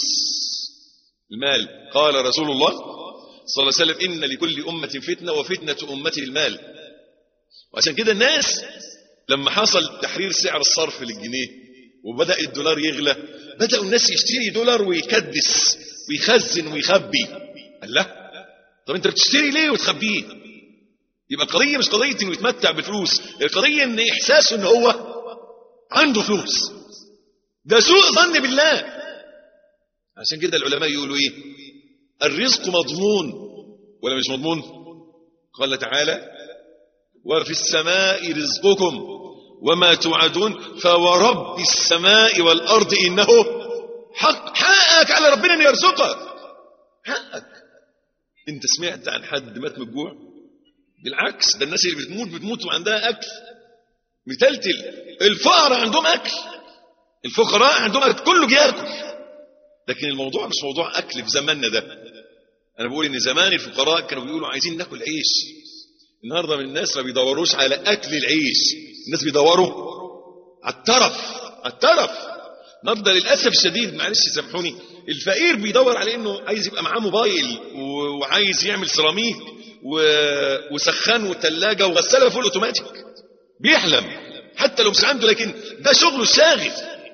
المال قال رسول الله صلى الله عليه وسلم ان لكل امه فتنه وفتنه امتي المال وعشان كده الناس لما حصل تحرير سعر الصرف للجنيه وبدا الدولار يغلى بداوا الناس يشتري دولار ويكدس ويخزن ويخبي قال لا طب انت بتشتري ليه وتخبيه يبقى القضيه مش قضيه انه يتمتع بالفلوس القضيه ان احساسه ان هو عنده فلوس ده سوء ظن بالله عشان كده العلماء يقولوا ايه الرزق مضمون ولا مش مضمون قال تعالى وفي السماء رزقكم وما توعدون فورب السماء والارض انه حق حقك على ربنا ان يرزقك حقك انت سمعت عن حد مات من الجوع بالعكس ده الناس اللي بتموت بتموت وعندها اكل متلتل الفقراء عندهم اكل الفقراء عندهم اكل كله بياكل لكن الموضوع مش موضوع اكل في زماننا ده انا بقول ان زمان الفقراء كانوا بيقولوا عايزين ناكل عيش النهارده من الناس ما بيدوروش على اكل العيش الناس بيدوروا على الترف على الترف النهارده للاسف الشديد معلش سامحوني الفقير بيدور على انه عايز يبقى معاه موبايل وعايز يعمل سيراميك وسخان وثلاجه وغساله فول اوتوماتيك بيحلم حتى لو مش عنده لكن ده شغله الشاغل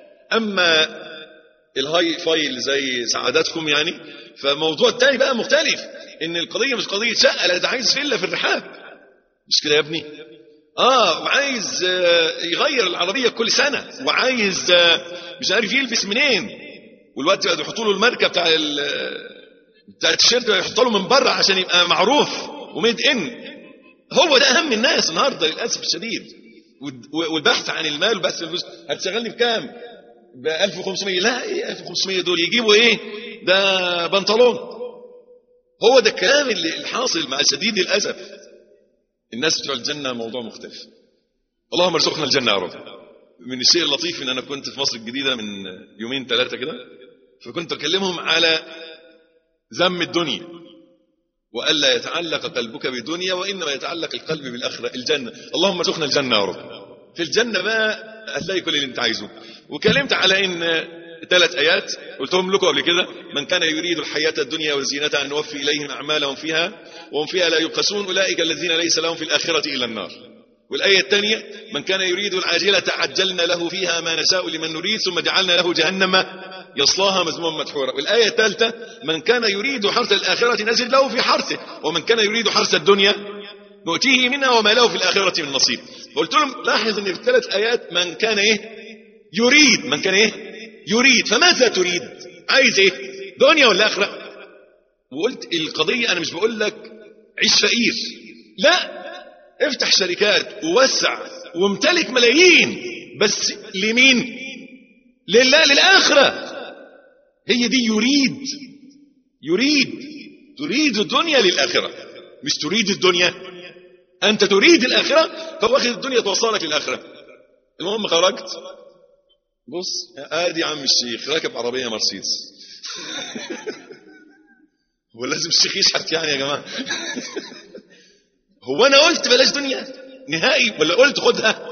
اما الهاي فايل زي سعادتكم يعني فموضوع التاني بقى مختلف ان القضيه مش قضيه شقه لا ده عايز فيلا في الرحاب مش كده يا ابني اه وعايز آه يغير العربيه كل سنه وعايز آه مش عارف يلبس منين والوقت بقى يحطوا له الماركه بتاع بتاع التيشيرت يحطوا له من بره عشان يبقى معروف وميد ان هو ده اهم الناس النهارده للاسف الشديد والبحث عن المال وبحث عن الفلوس هتشغلني بكام؟ ب 1500 لا ايه 1500 دول يجيبوا ايه؟ ده بنطلون هو ده الكلام اللي الحاصل مع شديد الاسف الناس بتوع الجنه موضوع مختلف اللهم ارزقنا الجنه يا رب من الشيء اللطيف ان انا كنت في مصر الجديده من يومين ثلاثه كده فكنت اكلمهم على ذم الدنيا والا يتعلق قلبك بالدنيا وانما يتعلق القلب بالاخره الجنه اللهم ارزقنا الجنه يا رب في الجنه بقى هتلاقي كل اللي انت عايزه وكلمت على ان ثلاث ايات قلتهم لكم قبل كده من كان يريد الحياه الدنيا وزينتها ان نوفي اليهم اعمالهم فيها وهم فيها لا يبخسون اولئك الذين ليس لهم في الاخره الا النار والآية الثانية من كان يريد العاجلة عجلنا له فيها ما نشاء لمن نريد ثم جعلنا له جهنم يصلاها مذموما مدحورا والآية الثالثة من كان يريد حرث الآخرة نزل له في حرثه ومن كان يريد حرث الدنيا نؤتيه منها وما له في الآخرة من نصيب قلت لهم لاحظ ان في الثلاث آيات من كان ايه يريد من كان ايه يريد فماذا تريد عايز ايه دنيا ولا آخرة وقلت القضية أنا مش بقول لك عيش فقير لا افتح شركات ووسع وامتلك ملايين بس لمين لله للآخرة هي دي يريد يريد تريد الدنيا للآخرة مش تريد الدنيا أنت تريد الآخرة فواخد الدنيا توصلك للآخرة المهم خرجت بص ادي عم الشيخ راكب عربية مرسيدس هو لازم الشيخ يشحت يعني يا جماعة هو أنا قلت بلاش دنيا نهائي ولا قلت خدها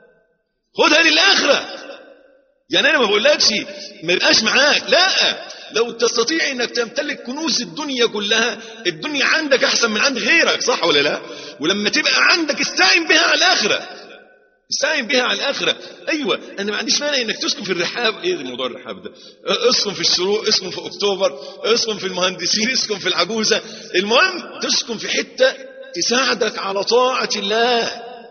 خدها للآخرة يعني أنا ما بقولكش ما يبقاش معاك لا لو تستطيع انك تمتلك كنوز الدنيا كلها الدنيا عندك احسن من عند غيرك صح ولا لا ولما تبقى عندك استعين بها على الاخره استعين بها على الاخره ايوه انا ما عنديش مانع انك تسكن في الرحاب ايه ده موضوع الرحاب ده اسكن في الشروق اسكن في اكتوبر اسكن في المهندسين اسكن في العجوزه المهم تسكن في حته تساعدك على طاعه الله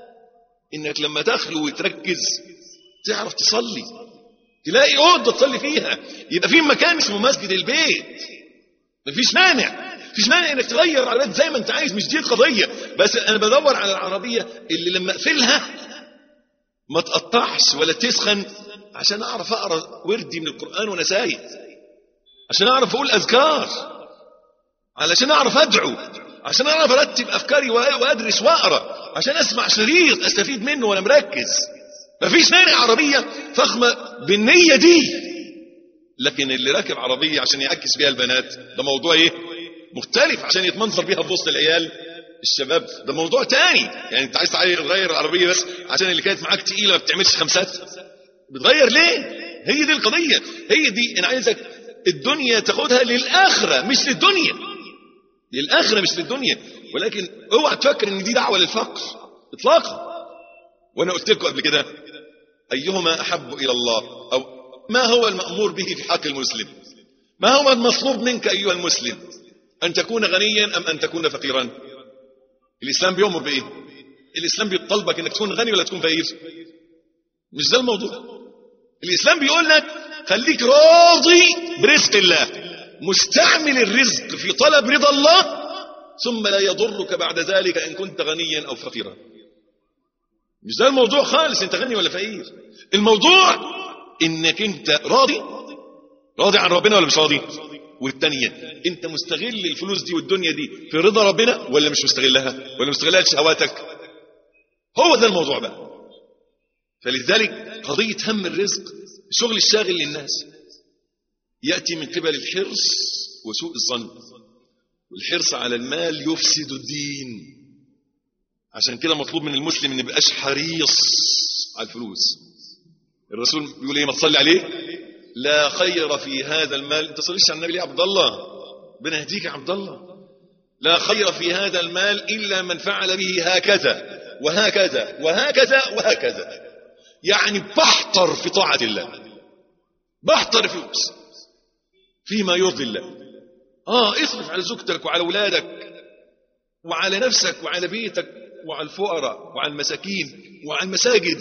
انك لما تخلو وتركز تعرف تصلي تلاقي اوضه تصلي فيها يبقى في مكان اسمه مسجد البيت مفيش مانع مفيش مانع انك تغير العربيات زي ما انت عايز مش دي القضيه بس انا بدور على العربيه اللي لما اقفلها ما تقطعش ولا تسخن عشان اعرف اقرا وردي من القران وانا سايق عشان اعرف اقول اذكار علشان اعرف ادعو عشان اعرف ارتب افكاري وادرس واقرا عشان اسمع شريط استفيد منه وانا مركز مفيش مانع عربيه فخمه بالنيه دي لكن اللي راكب عربيه عشان يعكس بيها البنات ده موضوع ايه مختلف عشان يتمنظر بيها في وسط العيال الشباب ده موضوع تاني يعني انت عايز تغير العربيه بس عشان اللي كانت معاك تقيله ما بتعملش خمسات بتغير ليه هي دي القضيه هي دي انا عايزك الدنيا تاخدها للاخره مش للدنيا للاخره مش للدنيا ولكن اوعى تفكر ان دي دعوه للفقر اطلاقا وانا قلت لكم قبل كده ايهما احب الى الله او ما هو المامور به في حق المسلم ما هو المطلوب منك ايها المسلم ان تكون غنيا ام ان تكون فقيرا الاسلام بيامر بايه الاسلام بيطلبك انك تكون غني ولا تكون فقير مش ده الموضوع الاسلام بيقول لك خليك راضي برزق الله مستعمل الرزق في طلب رضا الله ثم لا يضرك بعد ذلك ان كنت غنيا او فقيرا مش ده الموضوع خالص انت غني ولا فقير الموضوع انك انت راضي راضي عن ربنا ولا مش راضي والتانية انت مستغل الفلوس دي والدنيا دي في رضا ربنا ولا مش مستغلها ولا مستغلها لشهواتك هو ده الموضوع بقى فلذلك قضية هم الرزق الشغل الشاغل للناس يأتي من قبل الحرص وسوء الظن والحرص على المال يفسد الدين عشان كده مطلوب من المسلم ان يبقاش حريص على الفلوس الرسول بيقول ايه ما تصلي عليه لا خير في هذا المال انت صليش على النبي يا عبد الله ربنا يهديك يا عبد الله لا خير في هذا المال الا من فعل به هكذا وهكذا وهكذا وهكذا يعني بحتر في طاعه الله بحتر فلوس فيما يرضي الله اه اصرف على زوجتك وعلى اولادك وعلى نفسك وعلى بيتك وعلى الفقراء وعلى المساكين وعلى المساجد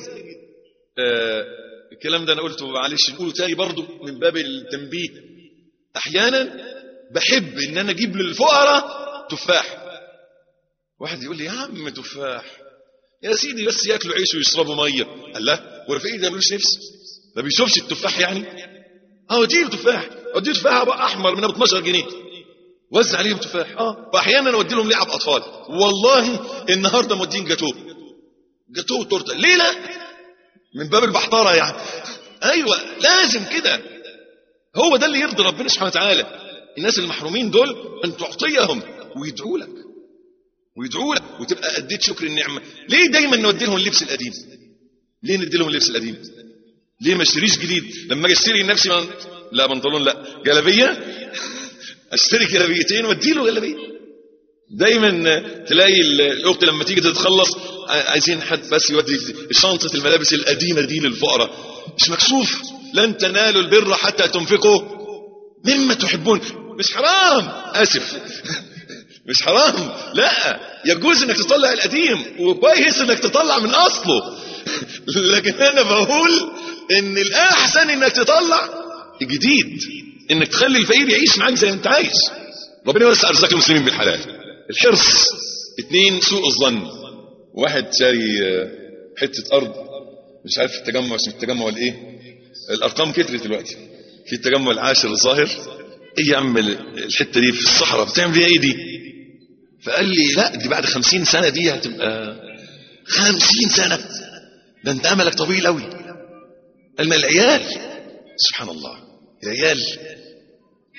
آه الكلام ده انا قلته معلش نقوله تاني برضه من باب التنبيه احيانا بحب ان انا اجيب للفقراء تفاح واحد يقول لي يا عم تفاح يا سيدي بس ياكلوا عيش ويشربوا ميه قال لا ورفيقي ده ملوش نفس ما بيشوفش التفاح يعني اه اديله تفاح اديله تفاح بقى احمر من ابو 12 جنيه وزع عليهم تفاح اه واحيانا اودي لهم لعب اطفال والله النهارده مودين جاتوه جاتوه وتورته ليه لا من باب البحتاره يعني ايوه لازم كده هو ده اللي يرضي ربنا سبحانه وتعالى الناس المحرومين دول ان تعطيهم ويدعوا لك ويدعوا لك وتبقى اديت شكر النعمه ليه دايما نودي لهم اللبس القديم ليه ندي لهم اللبس القديم ليه ما اشتريش جديد لما اجي اشتري لنفسي من... لا بنطلون لا جلابيه اشتري جلابيتين وادي له جلابيه دايما تلاقي الاخت لما تيجي تتخلص عايزين حد بس يودي شنطه الملابس القديمه دي للفقراء مش مكسوف لن تنالوا البر حتى تنفقوا مما تحبون مش حرام اسف مش حرام لا يجوز انك تطلع القديم وكويس انك تطلع من اصله لكن انا بقول ان الاحسن انك تطلع جديد انك تخلي الفقير يعيش معاك زي ما انت عايز ربنا يوسع ارزاق المسلمين بالحلال الحرص اتنين سوء الظن واحد شاري حته ارض مش عارف التجمع اسمه التجمع ولا ايه الارقام كترت دلوقتي في التجمع العاشر الظاهر ايه يا عم الحته دي في الصحراء بتعمل فيها ايه دي فقال لي لا دي بعد خمسين سنه دي هتبقى خمسين سنه ده انت املك طويل قوي قال ما العيال سبحان الله العيال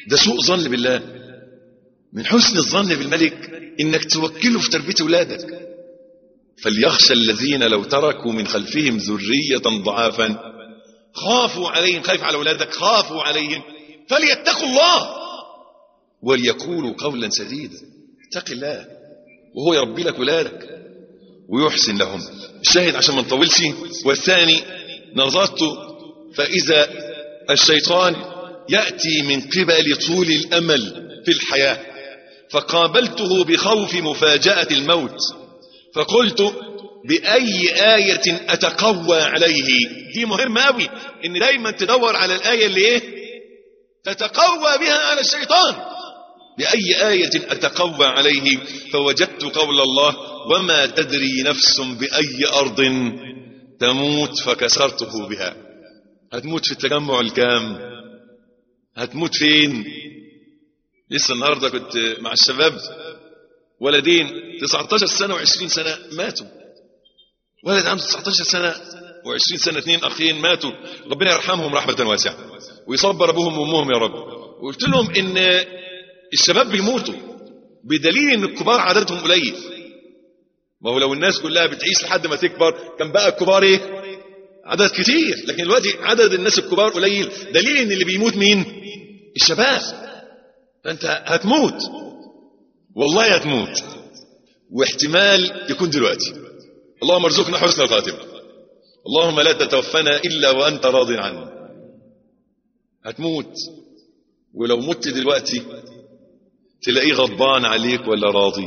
ده سوء ظن بالله من حسن الظن بالملك انك توكله في تربيه اولادك فليخشى الذين لو تركوا من خلفهم ذريه ضعافا خافوا عليهم خايف على اولادك خافوا عليهم فليتقوا الله وليقولوا قولا سديدا اتق الله وهو يربي لك ولادك ويحسن لهم الشاهد عشان ما نطولش والثاني نظرت فإذا الشيطان يأتي من قبل طول الأمل في الحياة فقابلته بخوف مفاجأة الموت فقلت بأي آية أتقوى عليه دي مهمة أوي إن دايما تدور على الآية اللي إيه تتقوى بها على الشيطان بأي آية أتقوى عليه فوجدت قول الله وما تدري نفس بأي أرض تموت فكسرته بها هتموت في التجمع الكام هتموت فين لسه النهاردة كنت مع الشباب ولدين 19 سنة و20 سنة ماتوا ولد عنده 19 سنة و20 سنة اثنين أخين ماتوا ربنا يرحمهم رحمة واسعة ويصبر أبوهم وأمهم يا رب وقلت لهم إن الشباب بيموتوا بدليل ان الكبار عددهم قليل ما هو لو الناس كلها بتعيش لحد ما تكبر كان بقى الكبار ايه عدد كتير لكن دلوقتي عدد الناس الكبار قليل دليل ان اللي بيموت مين الشباب فانت هتموت والله هتموت واحتمال يكون دلوقتي اللهم ارزقنا حسن الخاتمه اللهم لا تتوفنا الا وانت راض عنا هتموت ولو مت دلوقتي تلاقيه غضبان عليك ولا راضي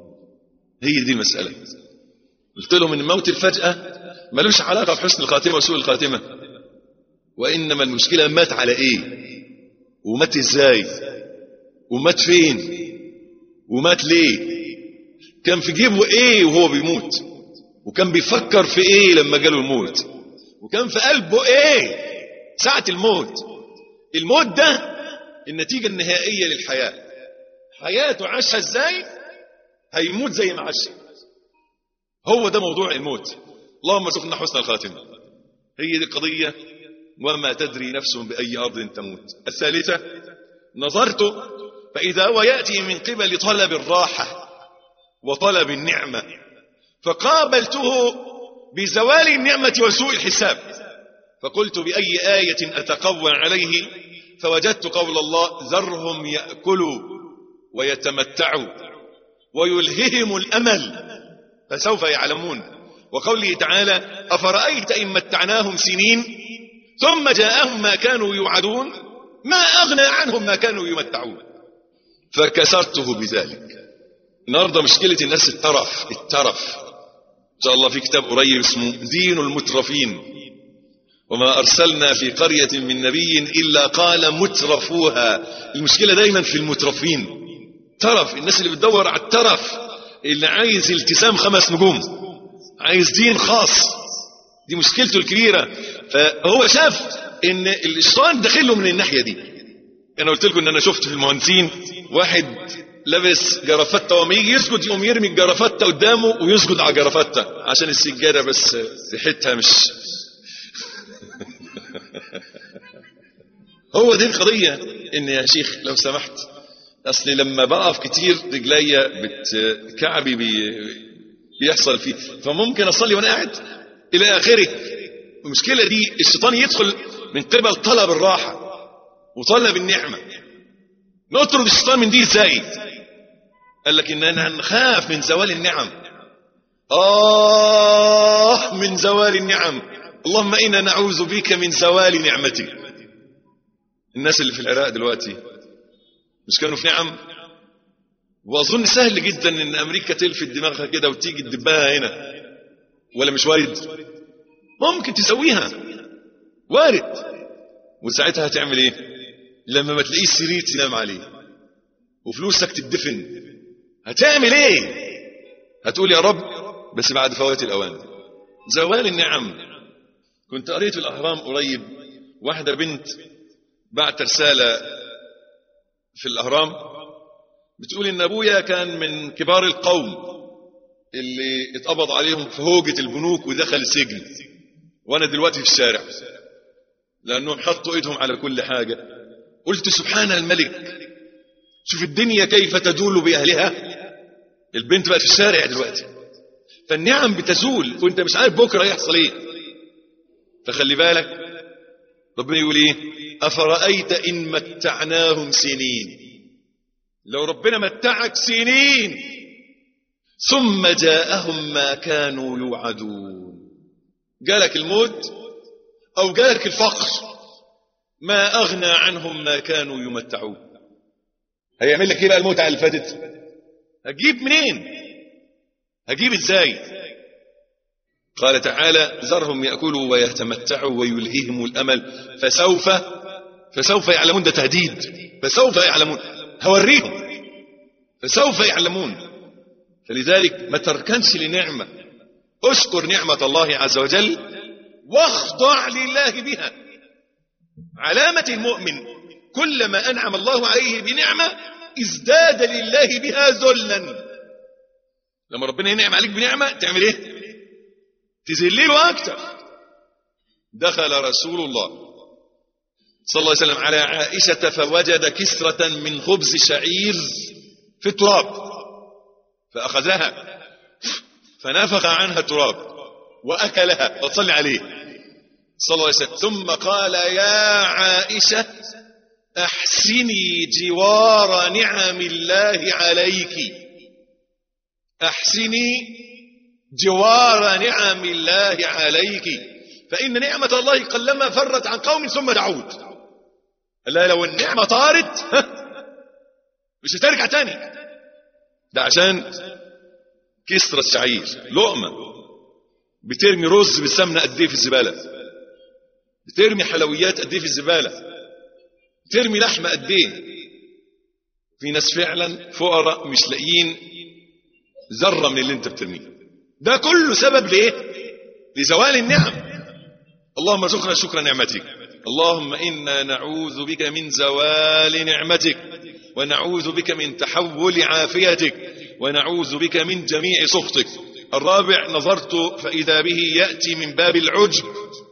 هي دي المسألة قلت لهم ان موت الفجأة ملوش علاقة بحسن الخاتمة وسوء الخاتمة وإنما المشكلة مات على ايه ومات ازاي ومات فين ومات ليه كان في جيبه ايه وهو بيموت وكان بيفكر في ايه لما جاله الموت وكان في قلبه ايه ساعة الموت الموت ده النتيجة النهائية للحياة حياته عاشها ازاي هيموت زي ما عاش هو ده موضوع الموت اللهم ارزقنا حسن الخاتمه هي دي القضيه وما تدري نفس باي ارض تموت الثالثه نظرت فاذا هو ياتي من قبل طلب الراحه وطلب النعمه فقابلته بزوال النعمه وسوء الحساب فقلت باي ايه اتقوى عليه فوجدت قول الله ذرهم ياكلوا ويتمتعوا ويلههم الامل فسوف يعلمون وقوله تعالى افرايت ان متعناهم سنين ثم جاءهم ما كانوا يوعدون ما اغنى عنهم ما كانوا يمتعون فكسرته بذلك النهارده مشكله الناس الترف الترف ان شاء الله في كتاب قريب اسمه دين المترفين وما أرسلنا في قرية من نبي إلا قال مترفوها المشكلة دايما في المترفين ترف الناس اللي بتدور على الترف اللي عايز التزام خمس نجوم عايز دين خاص دي مشكلته الكبيرة فهو شاف ان الشيطان داخله من الناحية دي انا قلت لكم ان انا شفت في المهندسين واحد لابس جرافته وما يجي يسجد يقوم يرمي الجرافته قدامه ويسجد على جرافته عشان السجاده بس ريحتها مش هو دي القضية ان يا شيخ لو سمحت اصل لما بقف كتير رجليا بت كعبي بي بيحصل فيه فممكن اصلي وانا قاعد الى اخره المشكلة دي الشيطان يدخل من قبل طلب الراحة وطلب النعمة نطرد الشيطان من دي ازاي قال لك اننا نخاف من زوال النعم آه من زوال النعم اللهم إنا نعوذ بك من زوال نعمتك الناس اللي في العراق دلوقتي مش كانوا في نعم واظن سهل جدا ان امريكا تلفت دماغها كده وتيجي تدبها هنا ولا مش وارد ممكن تسويها وارد وساعتها هتعمل ايه لما ما تلاقيش سرير تنام عليه وفلوسك تدفن هتعمل ايه هتقول يا رب بس بعد فوات الاوان زوال النعم كنت قريت في الاهرام قريب واحده بنت بعت رساله في الاهرام بتقول ان ابويا كان من كبار القوم اللي اتقبض عليهم في هوجه البنوك ودخل السجن وانا دلوقتي في الشارع لانهم حطوا ايدهم على كل حاجه قلت سبحان الملك شوف الدنيا كيف تدول بأهلها البنت بقت في الشارع دلوقتي فالنعم بتزول وانت مش عارف بكره هيحصل ايه فخلي بالك ربنا يقول ايه افرايت ان متعناهم سنين لو ربنا متعك سنين ثم جاءهم ما كانوا يوعدون جالك الموت او جالك الفقر ما اغنى عنهم ما كانوا يمتعون هيعمل لك ايه بقى المتعه اللي فاتت هتجيب منين هجيب ازاي قال تعالى ذرهم يأكلوا ويتمتعوا ويلهيهم الأمل فسوف فسوف يعلمون ده تهديد فسوف يعلمون هوريهم فسوف يعلمون فلذلك ما تركنش لنعمة اشكر نعمة الله عز وجل واخضع لله بها علامة المؤمن كلما أنعم الله عليه بنعمة ازداد لله بها ذلا لما ربنا ينعم عليك بنعمة تعمل ايه تذلله اكتر دخل رسول الله صلى الله عليه وسلم على عائشة فوجد كسرة من خبز شعير في التراب فأخذها فنفخ عنها التراب وأكلها وصلي عليه صلى الله عليه وسلم ثم قال يا عائشة أحسني جوار نعم الله عليك أحسني جوار نعم الله عليك فإن نعمة الله قلما فرت عن قوم ثم دعوت لا لو النعمة طارت مش هترجع تاني ده عشان كسرة الشعير لقمة بترمي رز بالسمنة قد ايه في الزبالة بترمي حلويات قد ايه في الزبالة بترمي لحمة قد ايه في ناس فعلا فقراء مش لاقيين ذره من اللي انت بترميه ده كله سبب ليه لزوال النعم اللهم ارزقنا شكر نعمتك اللهم انا نعوذ بك من زوال نعمتك ونعوذ بك من تحول عافيتك ونعوذ بك من جميع سخطك الرابع نظرت فاذا به ياتي من باب العجب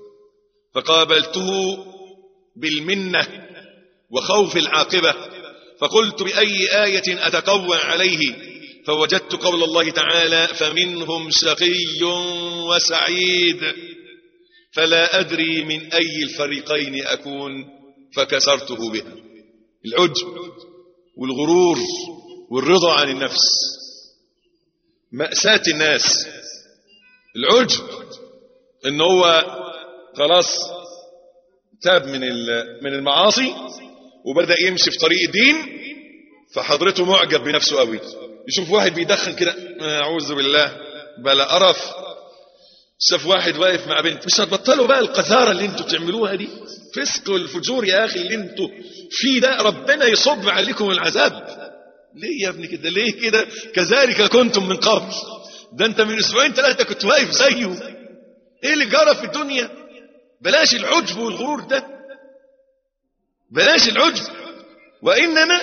فقابلته بالمنه وخوف العاقبه فقلت باي ايه اتقوى عليه فوجدت قول الله تعالى فمنهم شقي وسعيد فلا أدري من أي الفريقين أكون فكسرته بها العجب والغرور والرضا عن النفس مأساة الناس العجب ان هو خلاص تاب من من المعاصي وبدأ يمشي في طريق الدين فحضرته معجب بنفسه قوي يشوف واحد بيدخن كده اعوذ بالله بلا قرف شاف واحد واقف مع بنت مش هتبطلوا بقى القذاره اللي انتوا بتعملوها دي فسق والفجور يا اخي اللي انتوا فيه ده ربنا يصب عليكم العذاب ليه يا ابني كده ليه كده كذلك كنتم من قبل ده انت من اسبوعين ثلاثه كنت واقف زيه ايه اللي جرى في الدنيا بلاش العجب والغرور ده بلاش العجب وانما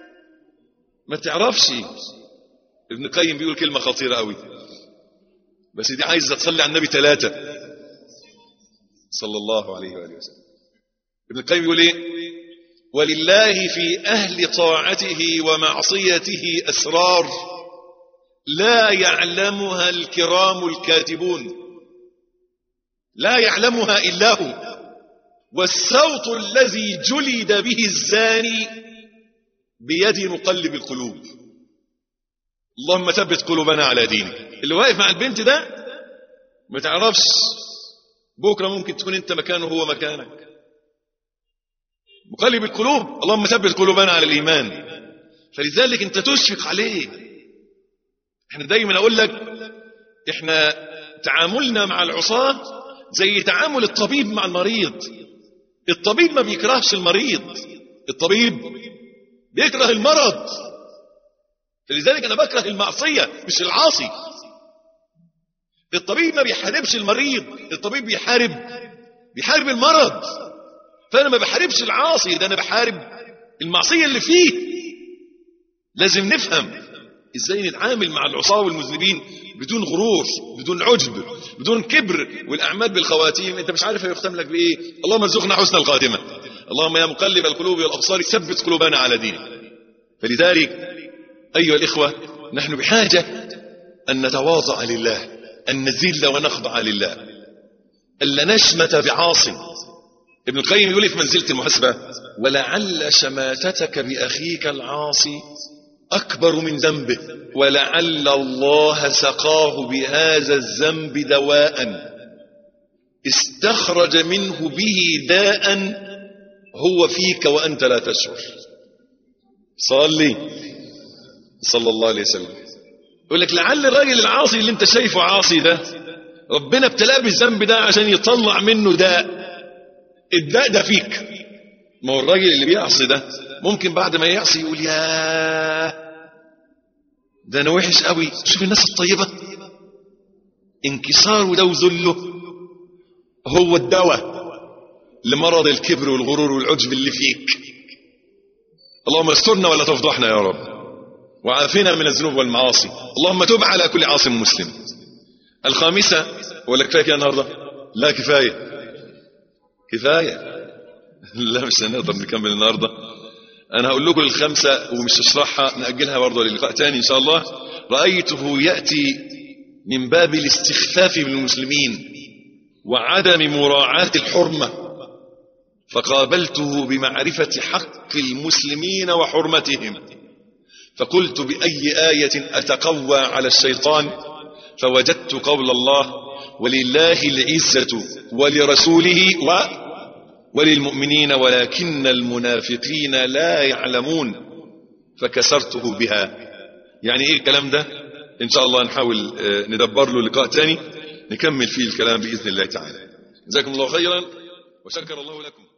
ما تعرفش ابن القيم بيقول كلمة خطيرة قوي بس دي عايزة تصلي على النبي ثلاثة صلى الله عليه وآله وسلم ابن القيم يقول ايه ولله في أهل طاعته ومعصيته أسرار لا يعلمها الكرام الكاتبون لا يعلمها إلا هو والصوت الذي جلد به الزاني بيد مقلب القلوب اللهم ثبت قلوبنا على دينك اللي واقف مع البنت ده ما تعرفش بكره ممكن تكون انت مكانه وهو مكانك مقلب القلوب اللهم ثبت قلوبنا على الايمان فلذلك انت تشفق عليه احنا دايما اقول لك احنا تعاملنا مع العصاة زي تعامل الطبيب مع المريض الطبيب ما بيكرهش المريض الطبيب بيكره المرض فلذلك انا بكره المعصية مش العاصي الطبيب ما بيحاربش المريض الطبيب بيحارب بيحارب المرض فانا ما بحاربش العاصي ده انا بحارب المعصية اللي فيه لازم نفهم ازاي نتعامل مع العصاة والمذنبين بدون غرور بدون عجب بدون كبر والاعمال بالخواتيم انت مش عارف هيختم لك بايه اللهم ارزقنا حسن الخاتمه اللهم يا مقلب القلوب والأبصار ثبت قلوبنا على دينك فلذلك أيها الإخوة نحن بحاجة أن نتواضع لله أن نذل ونخضع لله ألا نشمت بعاصم ابن القيم يقول في منزلة المحاسبة ولعل شماتتك بأخيك العاصي أكبر من ذنبه ولعل الله سقاه بهذا الذنب دواء استخرج منه به داء هو فيك وأنت لا تشعر صلي صلى الله عليه وسلم يقول لك لعل الراجل العاصي اللي انت شايفه عاصي ده ربنا ابتلاه بالذنب ده عشان يطلع منه داء الداء ده فيك ما هو الراجل اللي بيعصي ده ممكن بعد ما يعصي يقول يا ده انا وحش قوي شوف الناس الطيبة انكساره ده وذله هو الدواء لمرض الكبر والغرور والعجب اللي فيك اللهم استرنا ولا تفضحنا يا رب وعافنا من الذنوب والمعاصي اللهم تب على كل عاصم مسلم الخامسة ولا كفاية كده النهاردة لا كفاية كفاية لا مش هنقدر نكمل النهاردة انا هقول لكم الخمسة ومش هشرحها نأجلها برضه للقاء تاني ان شاء الله رأيته يأتي من باب الاستخفاف بالمسلمين وعدم مراعاة الحرمة فقابلته بمعرفة حق المسلمين وحرمتهم فقلت بأي آية أتقوى على الشيطان فوجدت قول الله ولله العزة ولرسوله و وللمؤمنين ولكن المنافقين لا يعلمون فكسرته بها يعني ايه الكلام ده ان شاء الله نحاول ندبر له لقاء تاني نكمل فيه الكلام بإذن الله تعالى جزاكم الله خيرا وشكر الله لكم